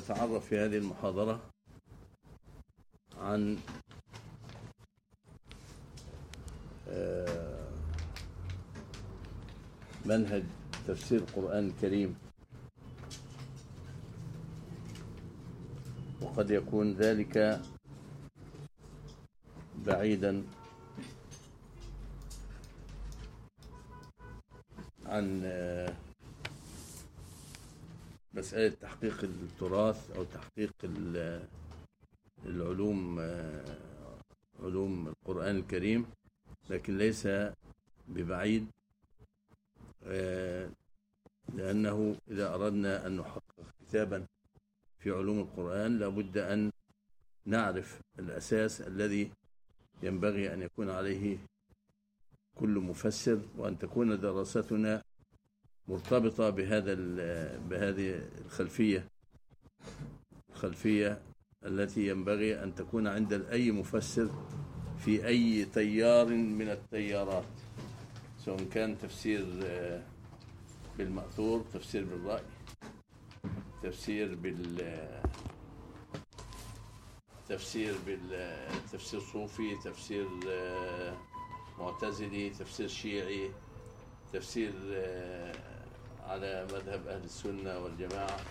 نتعرف في هذه المحاضرة عن آه، منهج تفسير القرآن الكريم وقد يكون ذلك بعيدا عن آه، مسألة تحقيق التراث أو تحقيق ال- العلوم آه، علوم القرآن الكريم لكن ليس ببعيد آه، لأنه إذا أردنا أن نحقق كتابا في علوم القرآن لابد أن نعرف الأساس الذي ينبغي أن يكون عليه كل مفسر وأن تكون دراستنا مرتبطة بهذا ال- بهذه الخلفية الخلفية التي ينبغي أن تكون عند أي مفسر في أي تيار من التيارات سواء كان تفسير آه، بالمأثور تفسير بالرأي تفسير بال تفسير بال تفسير صوفي تفسير آه، معتزلي تفسير شيعي تفسير آه، على مذهب أهل السنة والجماعة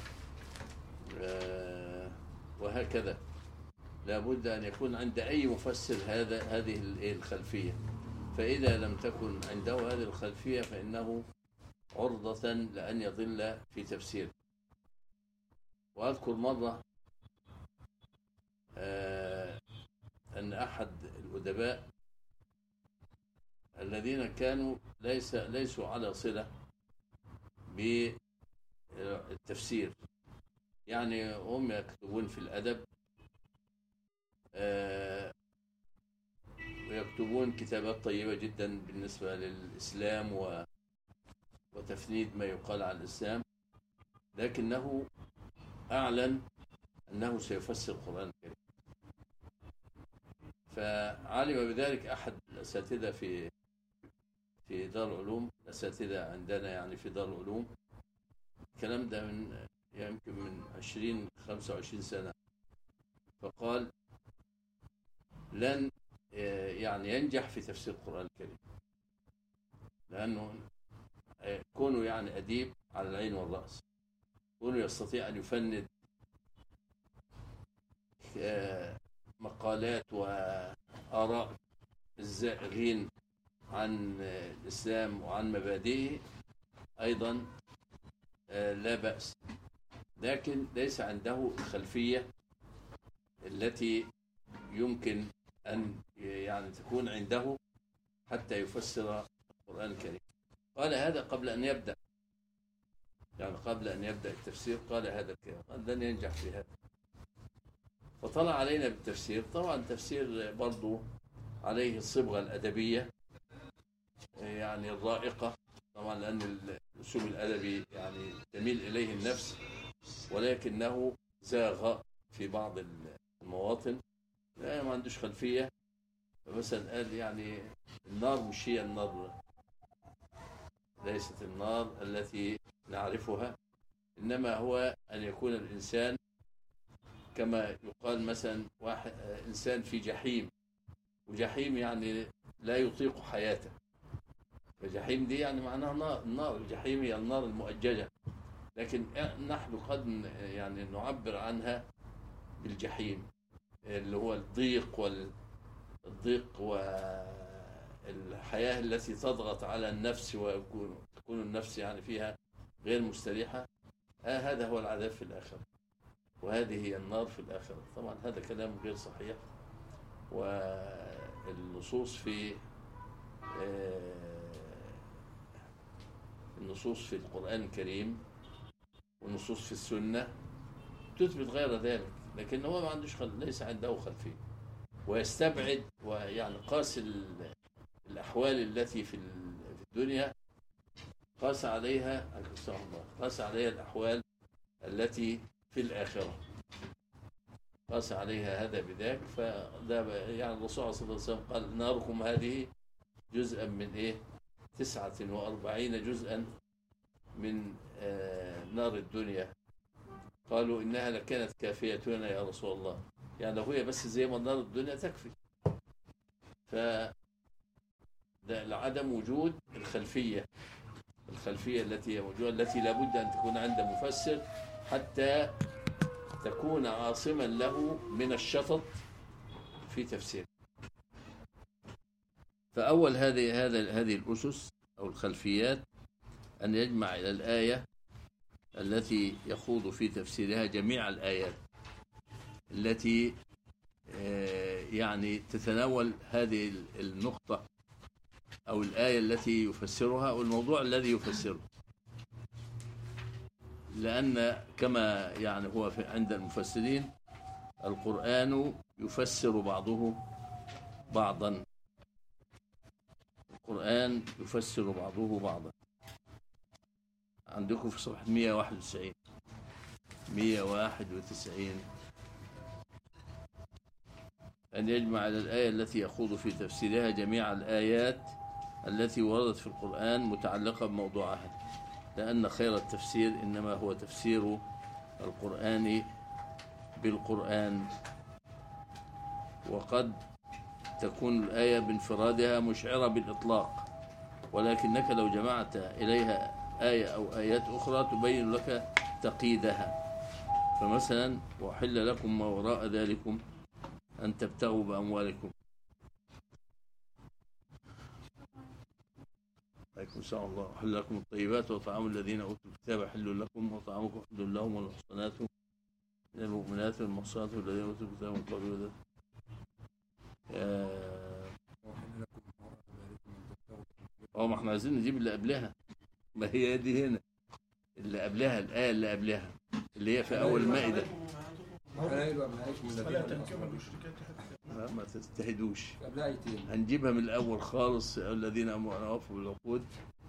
آه، وهكذا لابد أن يكون عند أي مفسر هذا هذه ال- الخلفية فإذا لم تكن عنده هذه الخلفية فإنه عرضة لأن يضل في تفسيره وأذكر مرة آه، أن أحد الأدباء الذين كانوا ليس ليسوا على صلة بالتفسير يعني هم يكتبون في الأدب آه، ويكتبون كتابات طيبة جدا بالنسبة للإسلام و وتفنيد ما يقال عن الإسلام لكنه أعلن أنه سيفسر القرآن الكريم فعلم بذلك أحد الأساتذة في في دار العلوم الأساتذة عندنا يعني في دار العلوم الكلام ده من يمكن من 20 25 سنة فقال لن آه، يعني ينجح في تفسير القرآن الكريم لأنه آه، كونه يعني أديب على العين والرأس كونه يستطيع أن يفند آه، مقالات وآراء الزائغين عن آه، الإسلام وعن مبادئه أيضا آه، لا بأس لكن ليس عنده الخلفية التي يمكن أن يعني تكون عنده حتى يفسر القرآن الكريم قال هذا قبل أن يبدأ يعني قبل أن يبدأ التفسير قال هذا الكلام قال لن ينجح في هذا فطلع علينا بالتفسير طبعا تفسير برضو عليه الصبغة الأدبية يعني الرائقة طبعا لأن الأسلوب الأدبي يعني تميل إليه النفس ولكنه زاغ في بعض المواطن لا ما عندوش خلفية فمثلا قال يعني النار مش هي النار ليست النار التي نعرفها إنما هو أن يكون الإنسان كما يقال مثلا واحد آه، إنسان في جحيم وجحيم يعني لا يطيق حياته فجحيم دي يعني معناها نار النار الجحيم هي النار المؤججة لكن نحن قد ن- يعني نعبر عنها بالجحيم اللي هو الضيق وال الضيق والحياة التي تضغط على النفس ويكون تكون النفس يعني فيها غير مستريحة آه هذا هو العذاب في الآخرة وهذه هي النار في الآخرة طبعا هذا كلام غير صحيح والنصوص في آه، النصوص في القرآن الكريم والنصوص في السنة تثبت غير ذلك لكن هو ما عندوش خل... ليس عنده خلفية ويستبعد ويعني قاس ال... الأحوال التي في ال- في الدنيا قاس عليها أستغفر الله قاس عليها الأحوال التي في الآخرة قاس عليها هذا بذاك فده ب- يعني الرسول صلى الله عليه وسلم قال ناركم هذه جزءا من إيه تسعة وأربعين جزءا من آه، نار الدنيا قالوا إنها لكانت كافيتنا يا رسول الله يعني لو هي بس زي منار الدنيا تكفي ف ده لعدم وجود الخلفية الخلفية التي هي موجودة التي لابد أن تكون عند مفسر حتى تكون عاصما له من الشطط في تفسيره فأول هذه هذا هذه الأسس أو الخلفيات أن يجمع إلى الآية التي يخوض في تفسيرها جميع الآيات التي آه، يعني تتناول هذه النقطة أو الآية التي يفسرها أو الموضوع الذي يفسره لأن كما يعني هو في عند المفسرين القرآن يفسر بعضه بعضا القرآن يفسر بعضه بعضا عندكم في صفحة 191 191 أن يجمع على الآية التي يخوض في تفسيرها جميع الآيات التي وردت في القرآن متعلقة بموضوعها لأن خير التفسير إنما هو تفسير القرآن بالقرآن وقد تكون الآية بانفرادها مشعرة بالإطلاق ولكنك لو جمعت إليها آية أو آيات أخرى تبين لك تقييدها فمثلا وحل لكم ما وراء ذلكم أن تبتغوا بأموالكم عليكم السلام الله أحل لكم الطيبات وطعام الذين أوتوا الكتاب حل لكم وطعامكم حل لهم والمحصنات من المؤمنات والمحصنات والذين أوتوا الكتاب من قبل وذلك اه ما احنا عايزين نجيب اللي قبلها ما هي دي هنا اللي قبلها الآية اللي قبلها اللي هي في أول المائدة ما تجتهدوش هنجيبها من الأول خالص الذين أوفوا بالعقود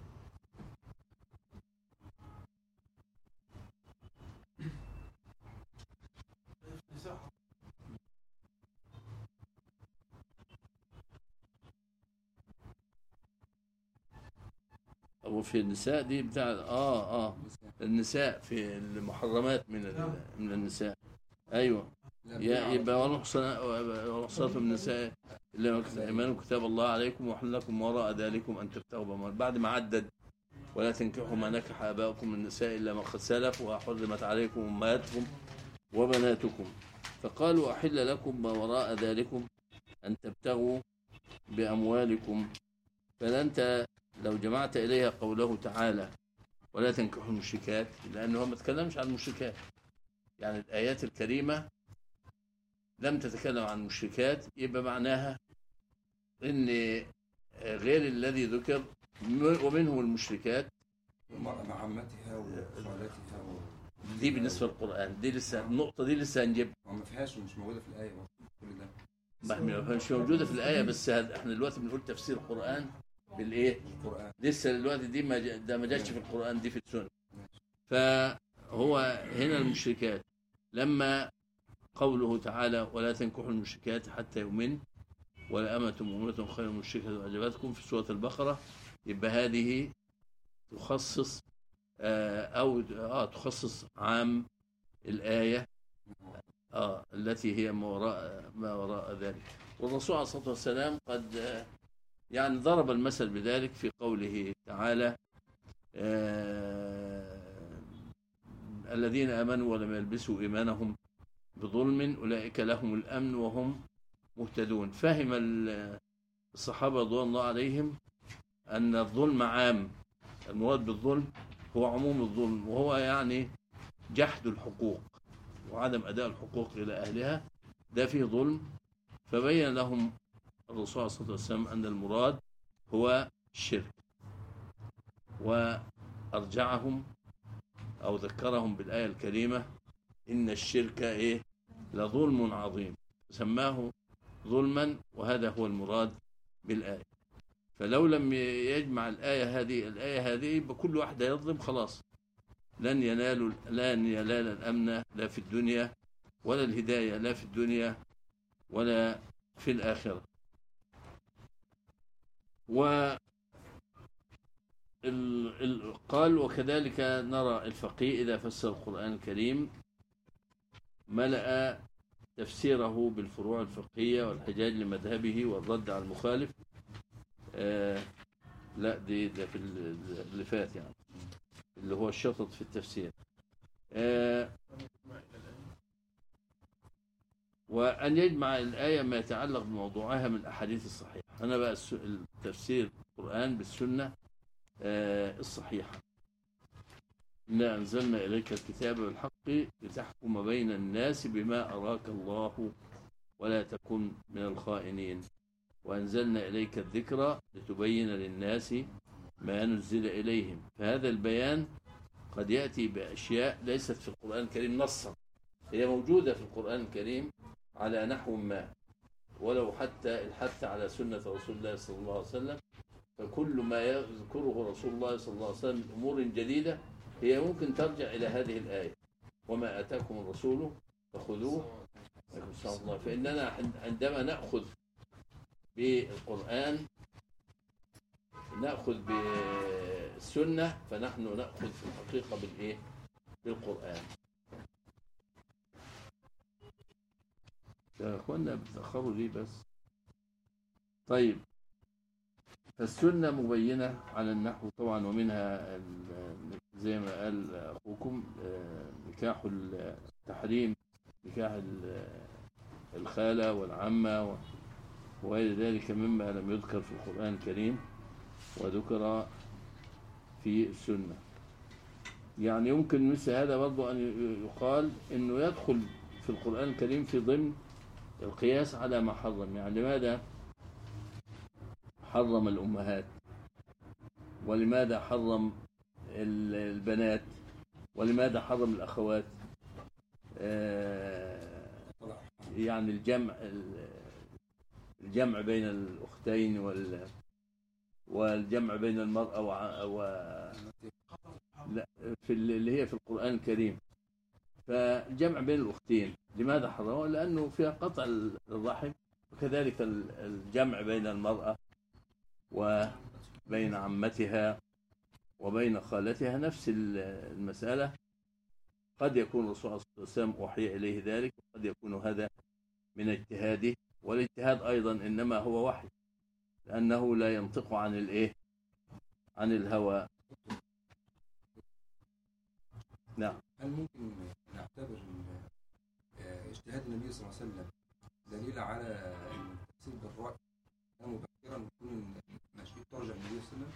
وفي النساء دي بتاع اه اه النساء في المحرمات من من النساء ايوه يا يبقى ونحصنات من النساء الا ايمانكم كتاب الله عليكم وحل لكم وراء ذلكم ان تبتغوا بعد ما عدد ولا تنكحوا ما نكح اباؤكم من النساء الا ما قد سلف وحرمت عليكم امهاتكم وبناتكم فقالوا احل لكم ما وراء ذلكم ان تبتغوا باموالكم فلن لو جمعت إليها قوله تعالى ولا تنكحوا المشركات لأنه ما تكلمش عن المشركات يعني الآيات الكريمة لم تتكلم عن المشركات يبقى معناها ان غير الذي ذكر ومنهم المشركات مع عمتها وخالتها و... دي بالنسبه للقران دي لسه النقطه دي لسه هنجيبها ما فيهاش مش موجوده في الايه كل ده ما مش موجوده في الايه بس احنا دلوقتي بنقول تفسير القران بالايه القران لسه دلوقتي دي ما ده ما جاتش في القران دي في السنه فهو هنا المشركات لما قوله تعالى ولا تنكحوا المشركات حتى يؤمن ولا أمة مؤمنة خير من مشركة أعجبتكم في سورة البقرة يبقى هذه تخصص آه، أو آه تخصص عام الآية آه التي هي ما وراء ما وراء ذلك والرسول عليه الصلاة والسلام قد آه يعني ضرب المثل بذلك في قوله تعالى آه الذين آمنوا ولم يلبسوا إيمانهم بظلم أولئك لهم الأمن وهم مهتدون فهم الصحابة رضوان الله عليهم أن الظلم عام المراد بالظلم هو عموم الظلم وهو يعني جحد الحقوق وعدم أداء الحقوق إلى أهلها ده فيه ظلم فبين لهم الرسول صلى الله عليه وسلم أن المراد هو الشرك وأرجعهم أو ذكرهم بالآية الكريمة إن الشرك إيه لظلم عظيم سماه ظلما وهذا هو المراد بالآية فلو لم يجمع الآية هذه الآية هذه بكل واحد يظلم خلاص لن ينال لن ينال الأمن لا في الدنيا ولا الهداية لا في الدنيا ولا في الآخرة و قال وكذلك نرى الفقيه إذا فسر القرآن الكريم ملأ تفسيره بالفروع الفقهية والحجاج لمذهبه والرد على المخالف آه لا دي ده في ال- اللي فات يعني اللي هو الشطط في التفسير آه وأن يجمع الآية ما يتعلق بموضوعها من الأحاديث الصحيحة أنا بقى الس- التفسير القرآن بالسنة آه الصحيحة إنا أنزلنا إليك الكتاب بالحق لتحكم بين الناس بما أراك الله ولا تكن من الخائنين وأنزلنا إليك الذكر لتبين للناس ما نزل إليهم فهذا البيان قد يأتي بأشياء ليست في القرآن الكريم نصا هي موجودة في القرآن الكريم على نحو ما ولو حتى الحث على سنة رسول الله صلى الله عليه وسلم فكل ما يذكره رسول الله صلى الله عليه وسلم من أمور جديدة هي ممكن ترجع إلى هذه الآية وما آتاكم الرسول فخذوه عليكم السلام ورحمة الله فإننا عند- عندما نأخذ بالقرآن نأخذ بالسنة فنحن نأخذ في الحقيقة بالإيه؟ بالقرآن يا أخوانا بتأخروا ليه بس طيب فالسنة مبينة على النحو طبعا ومنها ال- زي ما قال أخوكم آه، نكاح التحريم نكاح ال- الخالة والعمة و- وغير ذلك مما لم يذكر في القرآن الكريم وذكر في السنة يعني يمكن مثل هذا برضو أن ي- يقال أنه يدخل في القرآن الكريم في ضمن القياس على ما حرم يعني لماذا حرم الأمهات ولماذا حرم ال- البنات ولماذا حرم الأخوات آه، طلع يعني الجمع ال- الجمع بين الأختين وال والجمع بين المرأة وع- و... لا في ال- اللي هي في القرآن الكريم فالجمع بين الأختين لماذا حرمه؟ لأنه فيها قطع الرحم وكذلك ال- الجمع بين المرأة وبين عمتها وبين خالتها نفس ال- المسألة قد يكون الرسول صلى الله عليه وسلم أوحي إليه ذلك وقد يكون هذا من اجتهاده والاجتهاد أيضا إنما هو وحي لأنه لا ينطق عن الإيه عن الهوى نعم هل ممكن نعتبر ال- آه، اجتهاد النبي صلى الله عليه وسلم دليل على ان التفسير بالرأي كان مبكرا ويكون ماشي ترجع النبي صلى الله عليه وسلم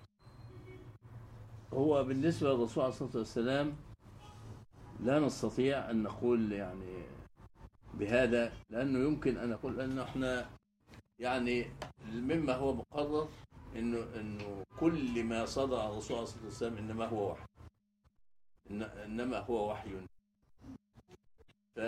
هو بالنسبة للرسول عليه الصلاة والسلام لا نستطيع أن نقول يعني بهذا لأنه يمكن أن نقول أن احنا يعني مما هو مقرر انه انه كل ما صدر عن الرسول عليه الصلاه والسلام انما هو وحي إن انما هو وحي ف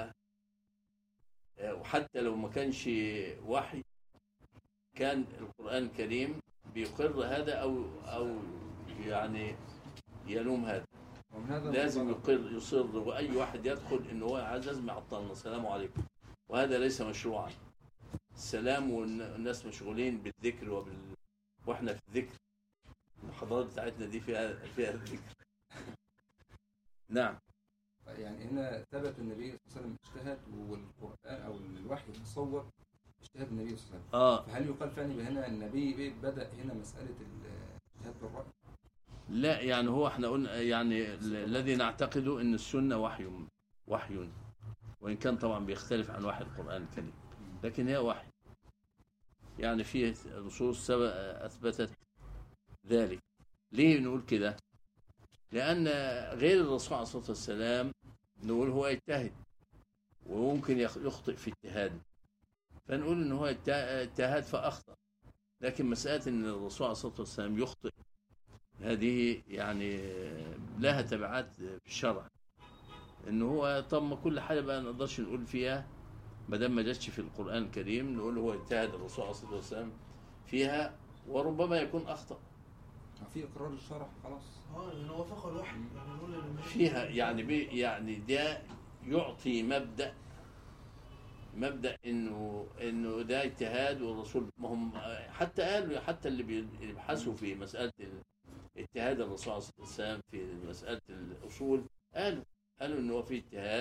وحتى لو ما كانش وحي كان القران الكريم بيقر هذا او او يعني يلوم هذا ومن هذا لازم المنطلق يقر يصر واي واحد يدخل انه هو عايز لازم يعطلنا السلام عليكم وهذا ليس مشروعا السلام والناس مشغولين بالذكر وبال واحنا في الذكر المحاضرات بتاعتنا دي فيها فيها الذكر نعم يعني هنا ثبت النبي صلى الله عليه وسلم اجتهد والقرآن أو الوحي تصور اجتهاد النبي صلى الله عليه وسلم اه فهل يقال فعلا هنا النبي بدأ هنا مسألة الاجتهاد بالرأي؟ لا يعني هو احنا قلنا يعني ال- الذي نعتقده ان السنه وحي وحي وان كان طبعا بيختلف عن وحي القران الكريم لكن هي وحي يعني فيه نصوص سبق اثبتت ذلك ليه نقول كده لان غير الرسول عليه الصلاه والسلام نقول هو يجتهد وممكن يخ- يخطئ في اجتهاده فنقول ان هو اجت- اجتهد فاخطا لكن مساله ان الرسول عليه الصلاه والسلام يخطئ هذه يعني لها تبعات في الشرع ان هو طب ما كل حاجه بقى ما نقدرش نقول فيها ما دام ما جاتش في القران الكريم نقول هو اجتهد الرسول عليه الصلاه والسلام فيها وربما يكون اخطا في إقرار الشرع خلاص اه يعني وافق الوحي يعني نقول ان ماشي. فيها يعني بي يعني ده يعطي مبدا مبدا انه انه ده اجتهاد والرسول ما هم حتى قالوا حتى اللي بيبحثوا في مساله ال- اجتهاد الرسول صلى الله عليه وسلم في مساله الاصول قالوا قالوا انه هو في اجتهاد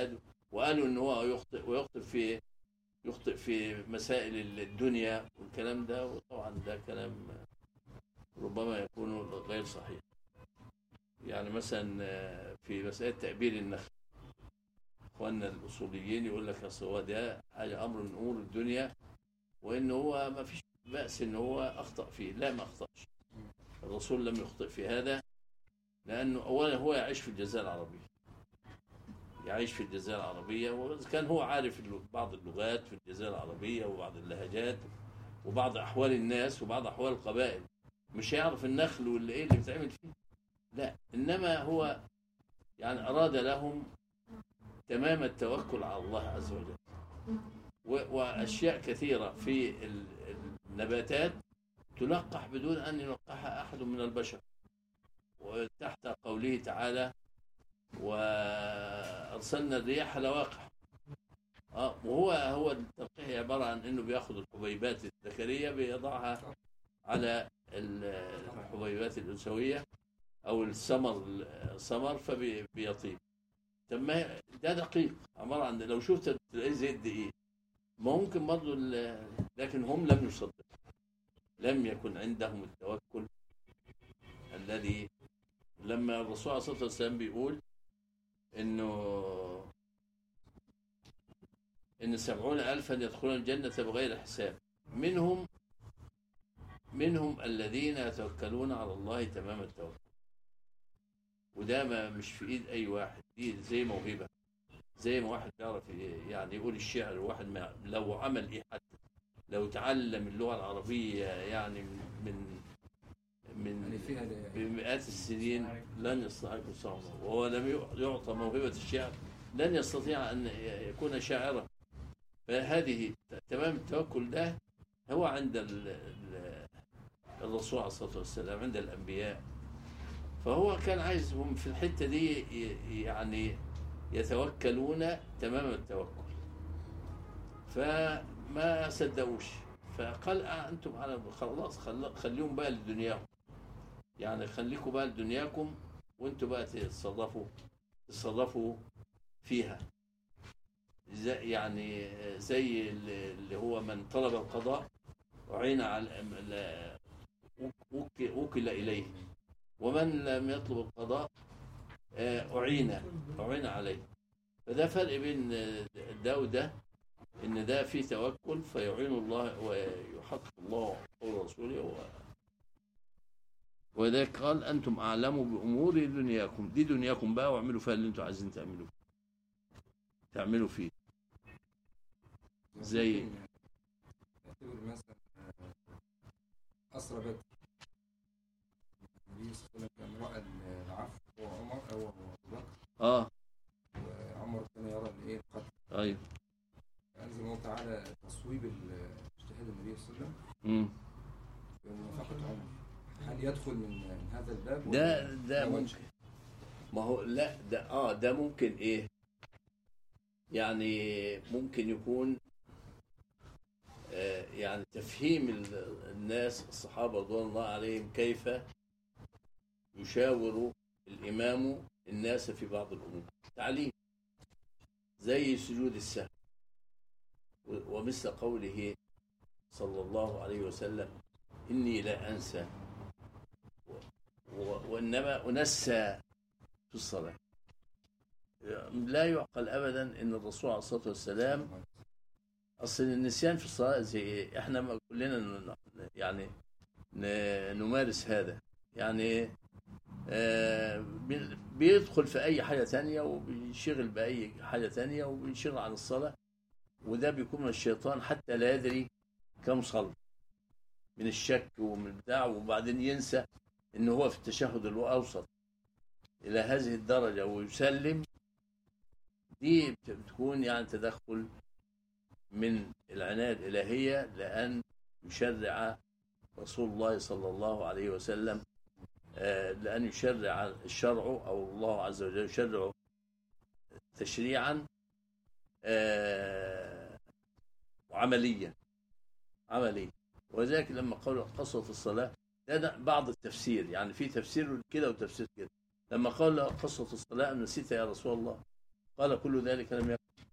وقالوا ان هو يخطئ ويخطئ في يخطئ في مسائل الدنيا والكلام ده وطبعا ده كلام ربما يكون غير صحيح يعني مثلا آه، في مسألة تأبير النخل اخواننا الاصوليين يقول لك اصل هو ده حاجه امر من امور الدنيا وان هو ما فيش باس ان هو اخطا فيه لا ما اخطاش الرسول لم يخطئ في هذا لانه اولا هو يعيش في الجزيره العربيه يعيش في الجزيره العربيه وكان هو عارف اللغ- بعض اللغات في الجزيره العربيه وبعض اللهجات وبعض احوال الناس وبعض احوال القبائل مش هيعرف النخل واللي ايه اللي بيتعمل فيه لا انما هو يعني اراد لهم تمام التوكل على الله عز وجل و- واشياء كثيره في ال- النباتات تلقح بدون ان يلقحها احد من البشر وتحت قوله تعالى وارسلنا الرياح لواقح اه وهو هو التلقيح عباره عن انه بياخذ الحبيبات الذكريه بيضعها على ال- الحبيبات الانثويه او الثمر الثمر فبيطيب طب ما ده دقيق عباره عن لو شفت تلاقيه زي الدقيق ممكن برضه ال- لكن هم لم يصدقوا لم يكن عندهم التوكل الذي لما الرسول عليه الصلاه والسلام بيقول انه ان سبعون الفا يدخلون الجنه بغير حساب منهم منهم الذين يتوكلون على الله تمام التوكل وده ما مش في ايد اي واحد دي زي موهبه زي ما واحد بيعرف يعني يقول الشعر واحد ما لو عمل ايه حتى لو تعلم اللغه العربيه يعني من من يعني فيها بمئات السنين لن يستطيع يكون صعبا وهو لم يعطى موهبة الشعر لن يستطيع أن يكون شاعرا فهذه تمام التوكل ده هو عند ال- ال- الرسول عليه الصلاة والسلام عند الأنبياء فهو كان عايزهم في الحتة دي ي- يعني يتوكلون تمام التوكل فما صدقوش فقال آه أنتم على خلاص خل- خليهم بقى لدنياهم يعني خليكم بقى لدنياكم وانتوا بقى تتصرفوا تتصرفوا فيها زي يعني زي اللي هو من طلب القضاء أعين على لا- وك- وكل إليه ومن لم يطلب القضاء آه، أعين أعين عليه فده فرق بين ده وده إن ده فيه توكل فيعين الله ويحقق الله قول رسوله و وذلك قال انتم اعلموا بامور دنياكم دي دنياكم بقى واعملوا فيها اللي انتم عايزين تعملوه تعملوا فيه زي- ممكن نعتبر مثلا آه، أسرى بدر النبي صلى الله عليه وسلم كان رأى العفو هو عمر أو أبو بكر اه وعمر كان يرى الإيه القتل ايوه فأنزل الله تعالى تصويب ال- اجتهاد النبي صلى الله عليه وسلم مم. بموافقة عمر هل يدخل من من هذا الباب ده ولا ده لا وجه؟ ممكن ما هو لا ده اه ده ممكن ايه يعني ممكن يكون آه يعني تفهيم ال- الناس الصحابه رضوان الله عليهم كيف يشاور الامام الناس في بعض الامور تعليم زي سجود السهو و- ومثل قوله صلى الله عليه وسلم اني لا انسى و- وانما انسى في الصلاه لا يعقل ابدا ان الرسول عليه الصلاه والسلام اصل النسيان في الصلاه زي إيه؟ احنا ما كلنا ن- يعني ن- نمارس هذا يعني آه، بي- بيدخل في اي حاجه تانية وبينشغل باي حاجه تانية وبينشغل عن الصلاه وده بيكون من الشيطان حتى لا يدري كم صلى من الشك ومن البتاع وبعدين ينسى ان هو في التشهد الاوسط الى هذه الدرجه ويسلم دي بت- بتكون يعني تدخل من العنايه الالهيه لان يشرع رسول الله صلى الله عليه وسلم آه، لان يشرع الشرع او الله عز وجل يشرع تشريعا آه، وعمليا عمليا وذلك لما قالوا قصرت الصلاه ده, ده بعض التفسير يعني في تفسير كده وتفسير كده لما قال قصة الصلاة نسيت يا رسول الله قال كل ذلك لم يكن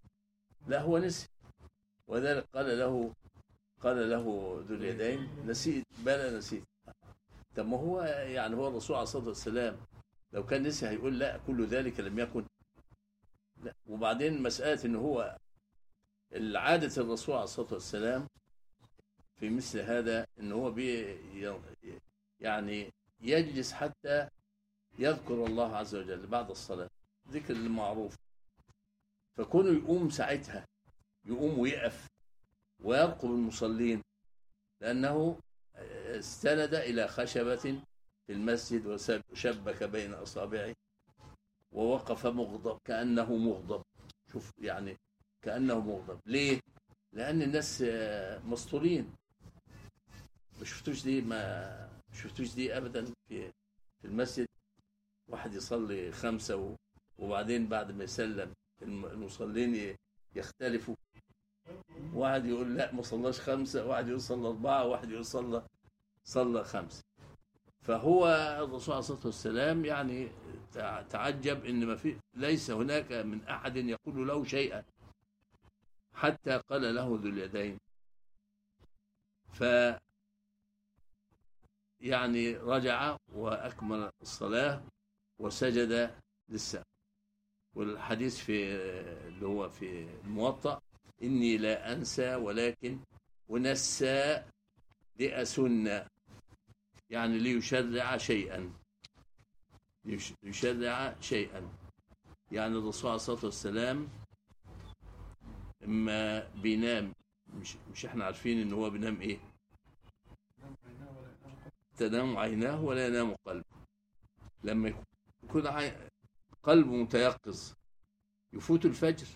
لا هو نسي وذلك قال له قال له ذو اليدين نسيت بلى نسيت طب ما هو يعني هو الرسول عليه الصلاه والسلام لو كان نسي هيقول لا كل ذلك لم يكن لا وبعدين مساله ان هو عاده الرسول عليه الصلاه والسلام في مثل هذا ان هو بي يعني يجلس حتى يذكر الله عز وجل بعد الصلاه ذكر المعروف فكونه يقوم ساعتها يقوم ويقف ويرقب المصلين لأنه استند إلى خشبة في المسجد وشبك بين أصابعه ووقف مغضب كأنه مغضب شوف يعني كأنه مغضب ليه؟ لأن الناس مسطولين ما شفتوش دي ما شفتوش دي أبدا في في المسجد واحد يصلي خمسة وبعدين بعد ما يسلم المصلين يختلفوا واحد يقول لا ما صلاش خمسة واحد يقول صلى أربعة واحد يقول صلى صلى خمسة فهو الرسول عليه الصلاة والسلام يعني تعجب ان ما في ليس هناك من احد يقول له شيئا حتى قال له ذو اليدين ف يعني رجع واكمل الصلاه وسجد للسهو والحديث في اللي هو في الموطأ إني لا أنسى ولكن أنسى لأسن يعني ليشرع شيئا يشرع شيئا يعني الرسول عليه الصلاة والسلام اما بينام مش مش احنا عارفين ان هو بينام ايه تنام عيناه ولا ينام قلبه لما يكون قلبه متيقظ يفوت الفجر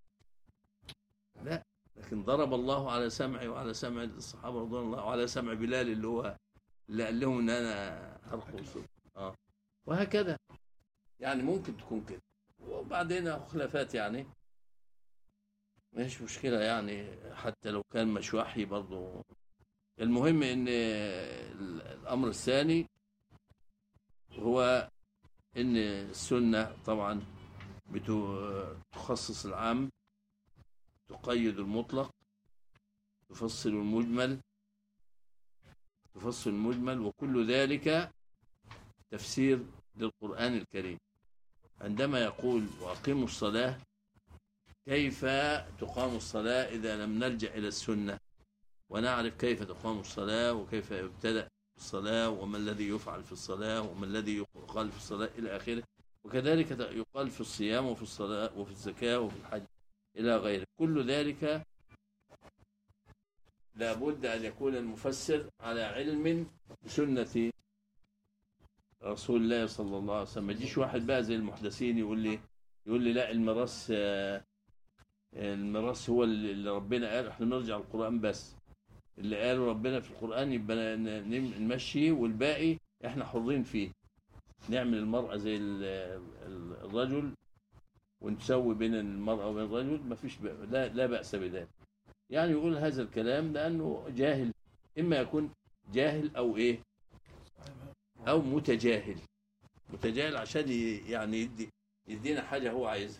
لا لكن ضرب الله على سمعي وعلى سمع الصحابه رضوان الله وعلى سمع بلال اللي هو اللي قال لهم ان انا ارقص اه وهكذا يعني ممكن تكون كده وبعدين خلافات يعني مش مشكلة يعني حتى لو كان مش وحي برضه المهم ان الامر الثاني هو ان السنة طبعا بتخصص العام تقيد المطلق تفصل المجمل تفصل المجمل وكل ذلك تفسير للقرآن الكريم عندما يقول وأقيموا الصلاة كيف تقام الصلاة إذا لم نلجأ إلى السنة ونعرف كيف تقام الصلاة وكيف يبتدأ الصلاة وما الذي يفعل في الصلاة وما الذي يقال في الصلاة إلى آخره وكذلك يقال في الصيام وفي الصلاة وفي الزكاة وفي الحج إلى غيره كل ذلك لابد أن يكون المفسر على علم بسنة رسول الله صلى الله عليه وسلم ما يجيش واحد بقى زي المحدثين يقول لي يقول لي لا الميراث الميراث هو اللي ربنا قال احنا نرجع القرآن بس اللي قاله ربنا في القرآن يبقى نمشي والباقي احنا حرين فيه نعمل المرأة زي الرجل ونسوي بين المرأة وبين الرجل ما فيش لا, لا بأس بذلك يعني يقول هذا الكلام لأنه جاهل إما يكون جاهل أو إيه أو متجاهل متجاهل عشان يعني يدي يدينا حاجة هو عايزها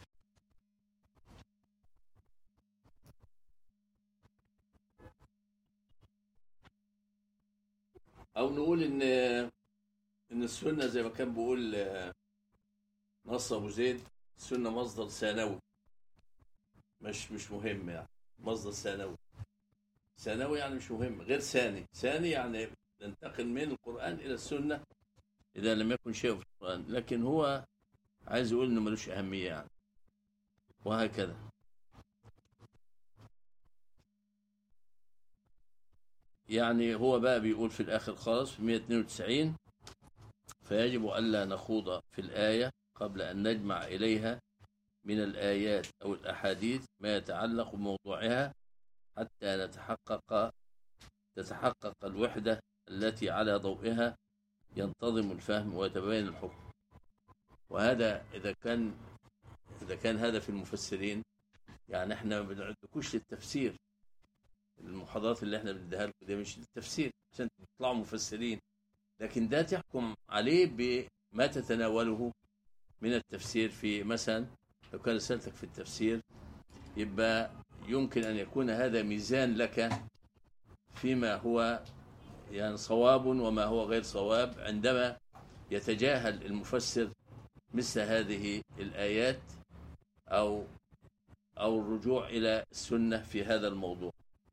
أو نقول إن إن السنة زي ما كان بيقول نصر أبو زيد السنة مصدر ثانوي مش مش مهم يعني مصدر ثانوي ثانوي يعني مش مهم غير ثاني ثاني يعني ننتقل من القرآن إلى السنة إذا لم يكن شيء في القرآن لكن هو عايز يقول إنه ملوش أهمية يعني وهكذا يعني هو بقى بيقول في الآخر خالص في 192 فيجب ألا نخوض في الآية قبل أن نجمع إليها من الآيات أو الأحاديث ما يتعلق بموضوعها حتى نتحقق تتحقق الوحدة التي على ضوئها ينتظم الفهم ويتبين الحكم وهذا إذا كان إذا كان هذا في المفسرين يعني احنا ما بنعدكوش للتفسير المحاضرات اللي احنا بنديها لكم دي مش للتفسير عشان تطلعوا مفسرين لكن ده تحكم عليه بما تتناوله من التفسير في مثلا لو كان رسالتك في التفسير يبقى يمكن أن يكون هذا ميزان لك فيما هو يعني صواب وما هو غير صواب عندما يتجاهل المفسر مثل هذه الآيات أو أو الرجوع إلى السنة في هذا الموضوع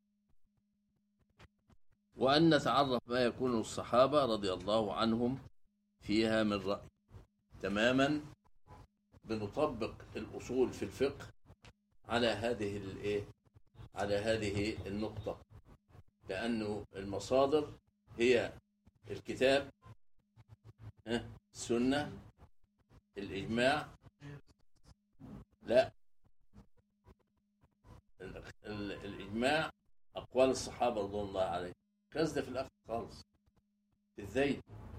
وأن نتعرف ما يكون الصحابة رضي الله عنهم فيها من رأي تماما بنطبق الأصول في الفقه على هذه الإيه على هذه النقطة لأنه المصادر هي الكتاب ها، السنة الإجماع لا ال- ال- الإجماع أقوال الصحابة رضوان الله عليهم كاس ده في الآخر خالص في الزيت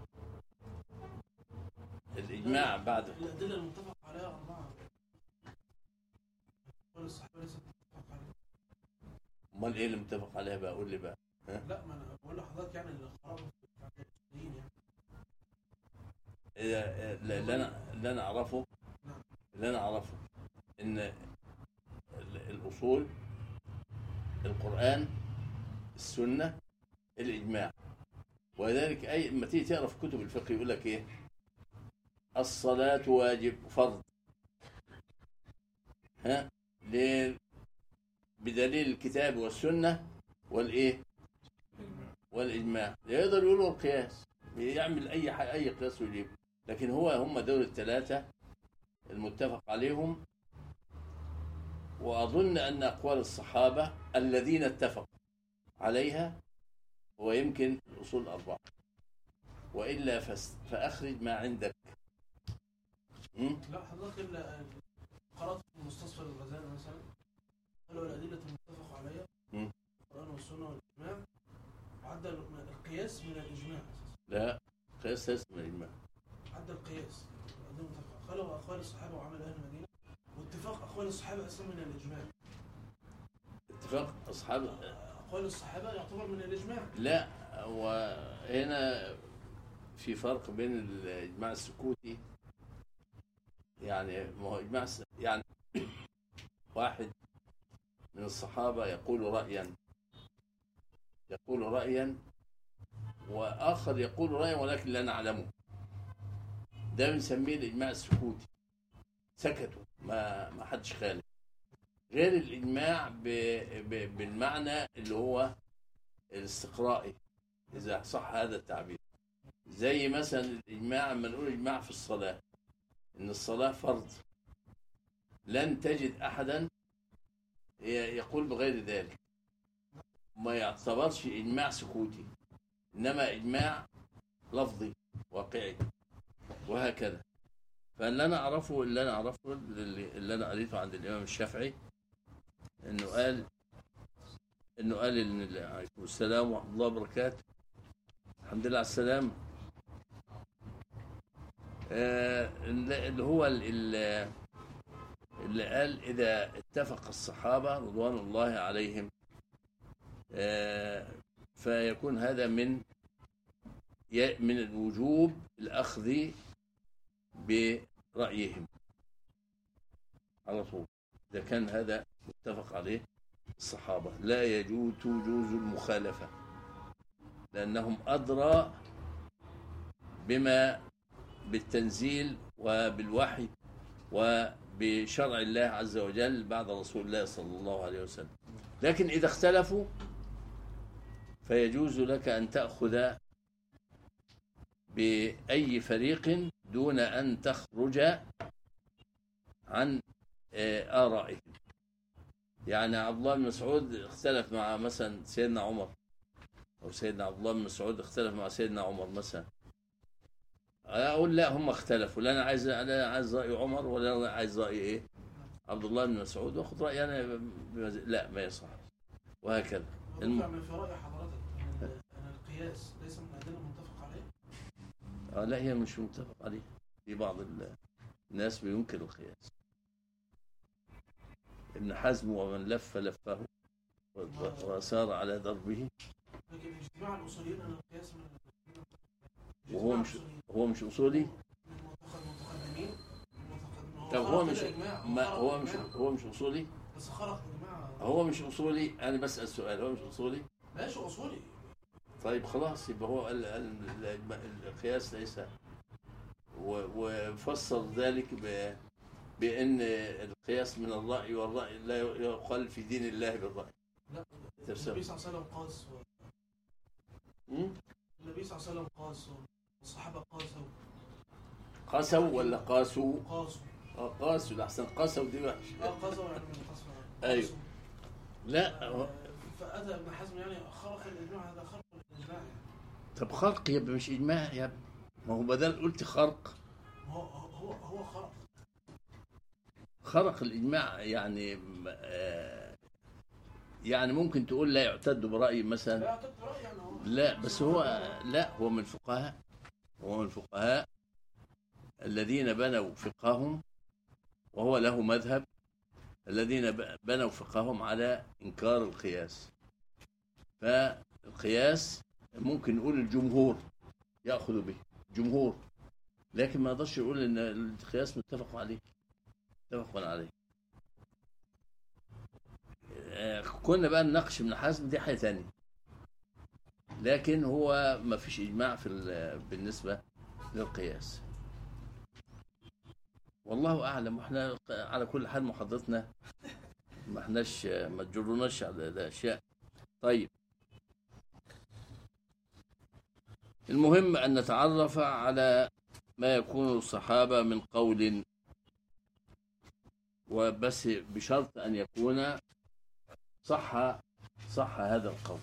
الإجماع بعد الأدلة المتفق عليها أربعة قول الصحابة ليست متفق عليها أمال إيه اللي متفق عليها بقى قول لي بقى لا ما أنا بقول لحضرتك يعني اللي خرجوا بتاع المسلمين يعني إذا- اللي أنا اللي أنا أعرفه نعم. اللي أنا أعرفه إن ال- الأصول القرآن السنة الإجماع ولذلك أي لما تيجي تقرا في كتب الفقه يقول لك إيه الصلاة واجب فرض ها ليه؟ بدليل الكتاب والسنة والإيه والإجماع يقدر يقولوا القياس يعمل أي حاجة أي قياس يجيب لكن هو هم دول الثلاثة المتفق عليهم وأظن أن أقوال الصحابة الذين اتفقوا عليها هو يمكن الأصول الأربعة وإلا فس- فأخرج ما عندك م? لا حضرتك إلا قرأت في المستصفى الغزالي مثلا قالوا الأدلة المتفق عليها مم. القرآن والسنة والإجماع عدى القياس من الإجماع لا قياس ليس من الإجماع عدى القياس الأدلة المتفق قالوا أقوال الصحابة وعمل أهل المدينة واتفاق أقوال الصحابة أصلا من الإجماع اتفاق أصحاب أقوال الصحابة يعتبر من الإجماع لا وهنا في فرق بين الإجماع السكوتي يعني ما هو إجماع س- يعني واحد من الصحابة يقول رأيا يقول رأيا وآخر يقول رأيا ولكن لا نعلمه ده بنسميه الإجماع السكوتي سكتوا ما ما حدش خالف غير الإجماع ب... ب... بالمعنى اللي هو الاستقرائي إذا صح هذا التعبير زي مثلا الإجماع لما نقول إجماع في الصلاة إن الصلاة فرض لن تجد أحدا ي- يقول بغير ذلك ما يعتبرش إجماع سكوتي إنما إجماع لفظي واقعي وهكذا فاللي أنا أعرفه اللي أنا أعرفه اللي اللي أنا قريته عند الإمام الشافعي إنه قال انه قال ان عليكم السلام ورحمه الله وبركاته الحمد لله على السلامه آه، اللي هو ال- ال- اللي قال اذا اتفق الصحابه رضوان الله عليهم آه، فيكون هذا من ي- من الوجوب الاخذ برايهم على طول اذا كان هذا متفق عليه الصحابة لا يجوز تجوز المخالفة لأنهم أدرى بما بالتنزيل وبالوحي وبشرع الله عز وجل بعد رسول الله صلى الله عليه وسلم لكن إذا اختلفوا فيجوز لك أن تأخذ بأي فريق دون أن تخرج عن آه، آرائهم يعني عبد الله بن مسعود اختلف مع مثلا سيدنا عمر او سيدنا عبد الله بن مسعود اختلف مع سيدنا عمر مثلا اقول لا هم اختلفوا لا انا عايز لا انا عايز راي عمر ولا انا عايز راي ايه عبد الله بن مسعود واخد رايي انا بمز... لا ما يصح وهكذا الم- الم... من في رأي حضرتك أن ال- أن القياس ليس من الأدلة المتفق عليه آه لا هي مش متفق عليه في بعض ال- الناس بينكر القياس ابن حزم ومن لف لفه و- وسار على دربه لكن اجتماع الأصوليين أن القياس من من- وهو اجتماع مش الأصوليين هو مش اصولي من المتق- المتقدمين المتقدم- طب هو خرج مش الإجماع، ما خرج هو مش الإجماع. هو مش اصولي بس خرق يا جماعه هو مش اصولي انا بسال سؤال هو مش اصولي ماشي اصولي طيب خلاص يبقى هو ال- ال- ال- القياس ليس و- وفسر ذلك ب- بان القياس من الراي والراي لا يقال في دين الله بالراي لا تفسير. النبي صلى الله عليه وسلم قاس و- م? النبي صلى الله عليه وسلم قاس والصحابه قاسوا قاسوا ولا قاسوا قاسوا اه قاسوا لحسن قاسوا دي وحش اه قاسوا يعني من قسوة أيوه. قاسوا. لا هو- آه، فاتى ابن حزم يعني خرق الاجماع هذا خرق الاجماع يعني طب خرق يبقى مش اجماع يا ابني ما هو بدل قلت خرق هو هو هو خرق خرق الاجماع يعني آه، يعني ممكن تقول لا يعتد براي مثلا لا اعتقد راي يعني هو لا بس هو لا هو من الفقهاء هو من الفقهاء الذين بنوا فقههم وهو له مذهب الذين ب- بنوا فقههم على انكار القياس فالقياس ممكن نقول الجمهور ياخذ به جمهور لكن ما نقدرش نقول ان القياس متفق عليه متفق عليه آه، كنا بقى نناقش ابن حزم دي حاجه ثانيه لكن هو ما فيش اجماع في ال- بالنسبه للقياس والله اعلم واحنا على كل حال محاضرتنا ما احناش ما تجرناش على الاشياء طيب المهم ان نتعرف على ما يكون الصحابه من قول وبس بشرط ان يكون صح صح هذا القول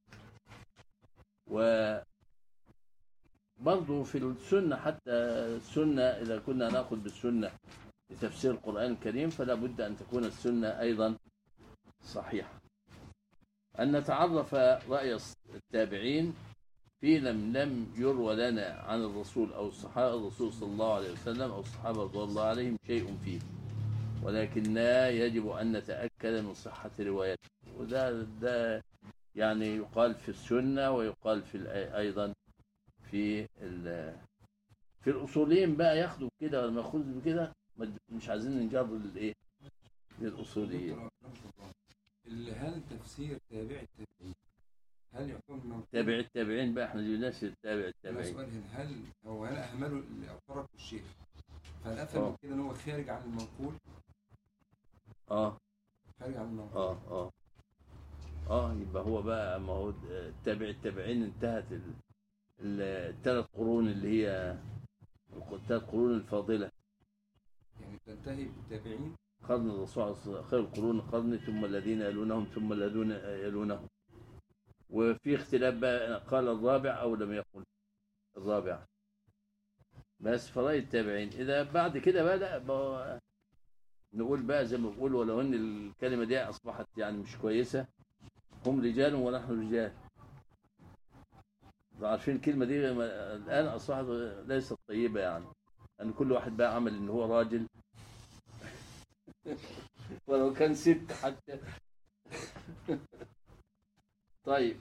و برضه في السنة حتى السنة إذا كنا نأخذ بالسنة لتفسير القرآن الكريم فلا بد أن تكون السنة أيضا صحيحة أن نتعرف رأي التابعين في لم لم يروى لنا عن الرسول أو الصحابة الرسول صلى الله عليه وسلم أو الصحابة رضي الله عليهم شيء فيه ولكننا يجب أن نتأكد من صحة روايته وده ده يعني يقال في السنة ويقال في الآ- أيضا في ال- في الأصوليين بقى ياخدوا كده ولا ما ياخدوا بكده ما- مش عايزين نجرب الإيه للأصوليين دكتور أكرمك الله. ال- هل تفسير تابع التابعين هل يعتبر من تابع التابعين بقى احنا جبناش التابع أنا التابعين سؤال هنا هل هو هل اهملوا ال- او تركوا الشيخ فهل آه. افهم كده ان هو خارج عن المنقول اه خارج عن المنقول اه اه اه يبقى هو بقى ما هو التابع التابعين انتهت ال- ال- الثلاث قرون اللي هي الثلاث قرون الفاضله يعني تنتهي بالتابعين قرن الرسول عليه الصلاة- خير القرون قرن ثم الذين يلونهم ثم الذين يلونهم وفي اختلاف بقى قال الرابع او لم يقل الرابع بس فرأي التابعين اذا بعد كده بقى لا بقى نقول بقى زي ما بقول ولو ان الكلمه دي اصبحت يعني مش كويسه هم رجال ونحن رجال عارفين الكلمه دي ما- الان اصبحت ليست طيبه يعني ان كل واحد بقى عمل ان هو راجل ولو كان ست حتى طيب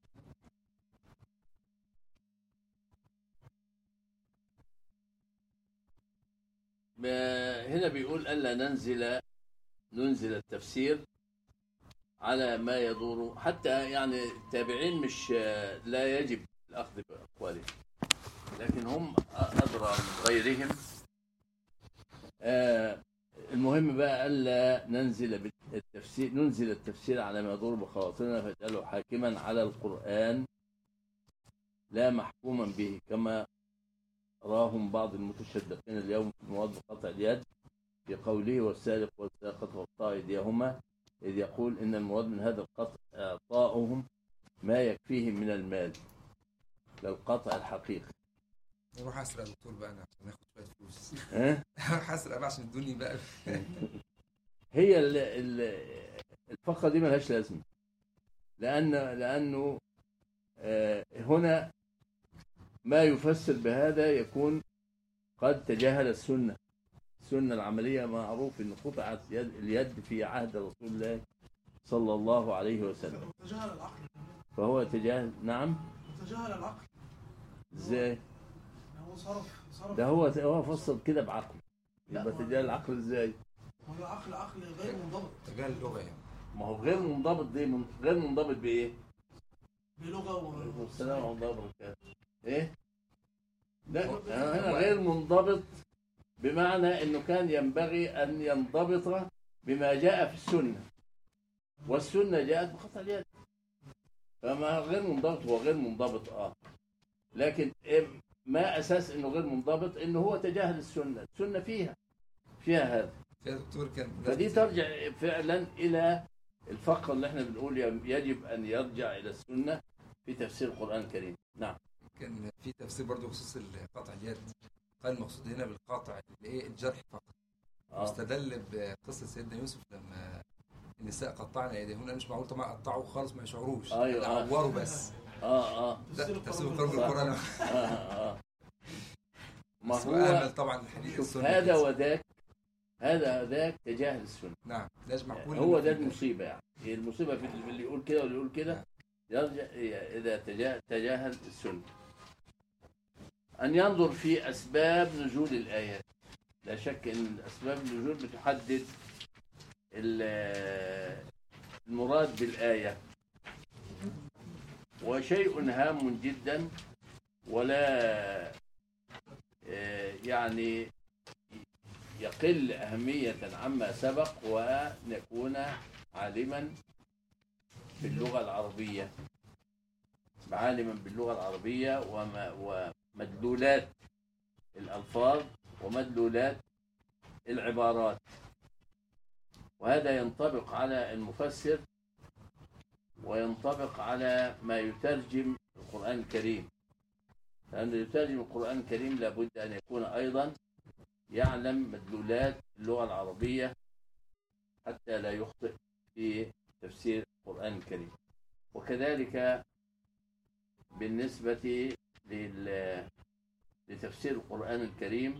ما- هنا بيقول ألا ننزل ننزل التفسير على ما يدور حتى يعني التابعين مش لا يجب الأخذ بأقوالهم لكن هم أدرى من غيرهم آه، المهم بقى ألا ننزل بالتفسير ننزل التفسير على ما يدور بخواطرنا فنجعله حاكما على القرآن لا محكوما به كما راهم بعض المتشدقين اليوم في مواد قطع اليد في قوله والسارق والسارقة وقطع أيديهما إذ يقول إن المراد من هذا القطع إعطاؤهم ما يكفيهم من المال للقطع الحقيقي نروح اسرق يا دكتور بقى انا عشان اخد شويه فلوس ها؟ اروح اسرق بقى عشان ادوني بقى هي ال- ال- الفقرة دي ملهاش لازمة لأن لأنه آه، هنا ما يفسر بهذا يكون قد تجاهل السنة السنة العملية معروف أن قطعت يد اليد في عهد رسول الله صلى الله عليه وسلم تجاهل العقل فهو تجاهل نعم تجاهل العقل ازاي يعني هو صرف صرف ده هو هو فسر كده بعقله لا، يبقى هو- تجاهل العقل ازاي هو ده عقل عقل غير منضبط تجاهل اللغه يعني ما هو غير منضبط دي من غير منضبط بايه؟ بلغه عليكم و السلام ورحمه الله وبركاته ايه؟ لا هو- هنا غير منضبط بمعنى انه كان ينبغي ان ينضبط بما جاء في السنه والسنه جاءت بقطع اليد فما غير منضبط هو غير منضبط اه لكن إيه ما اساس انه غير منضبط انه هو تجاهل السنه السنه فيها فيها هذا يا دكتور كان فدي ترجع فعلا الى الفقره اللي احنا بنقول يجب ان يرجع الى السنه في تفسير القران الكريم نعم كان في تفسير برضه بخصوص قطع اليد قال المقصود هنا بالقاطع اللي ايه الجرح فقط اه واستدل بقصه سيدنا يوسف لما النساء قطعن ايديهن مش معقول طبعا قطعوا خالص ما يشعروش أيوة. لا عوروا بس اه اه لا تفسير تفسير القرآن القرآن بالقرآن. بالقرآن آه، آه. ما بس هو أهمل طبعا الحديث شوف السنة هذا كده. وذاك هذا وذاك تجاهل السنه نعم لازم معقول هو إن ده في- المصيبه يعني هي المصيبه في اللي يقول كده واللي يقول كده يرجع اذا تجا- تجاهل السنه ان ينظر في اسباب نزول الايات لا شك ان اسباب النزول بتحدد ال- المراد بالايه وشيء هام جدا ولا آه، يعني يقل أهمية عما سبق وأن يكون عالما باللغة العربية عالما باللغة العربية وما ومدلولات الألفاظ ومدلولات العبارات وهذا ينطبق على المفسر وينطبق على ما يترجم القرآن الكريم لأن يترجم القرآن الكريم لابد أن يكون أيضا يعلم مدلولات اللغة العربية حتى لا يخطئ في تفسير القرآن الكريم وكذلك بالنسبة لل- لتفسير القرآن الكريم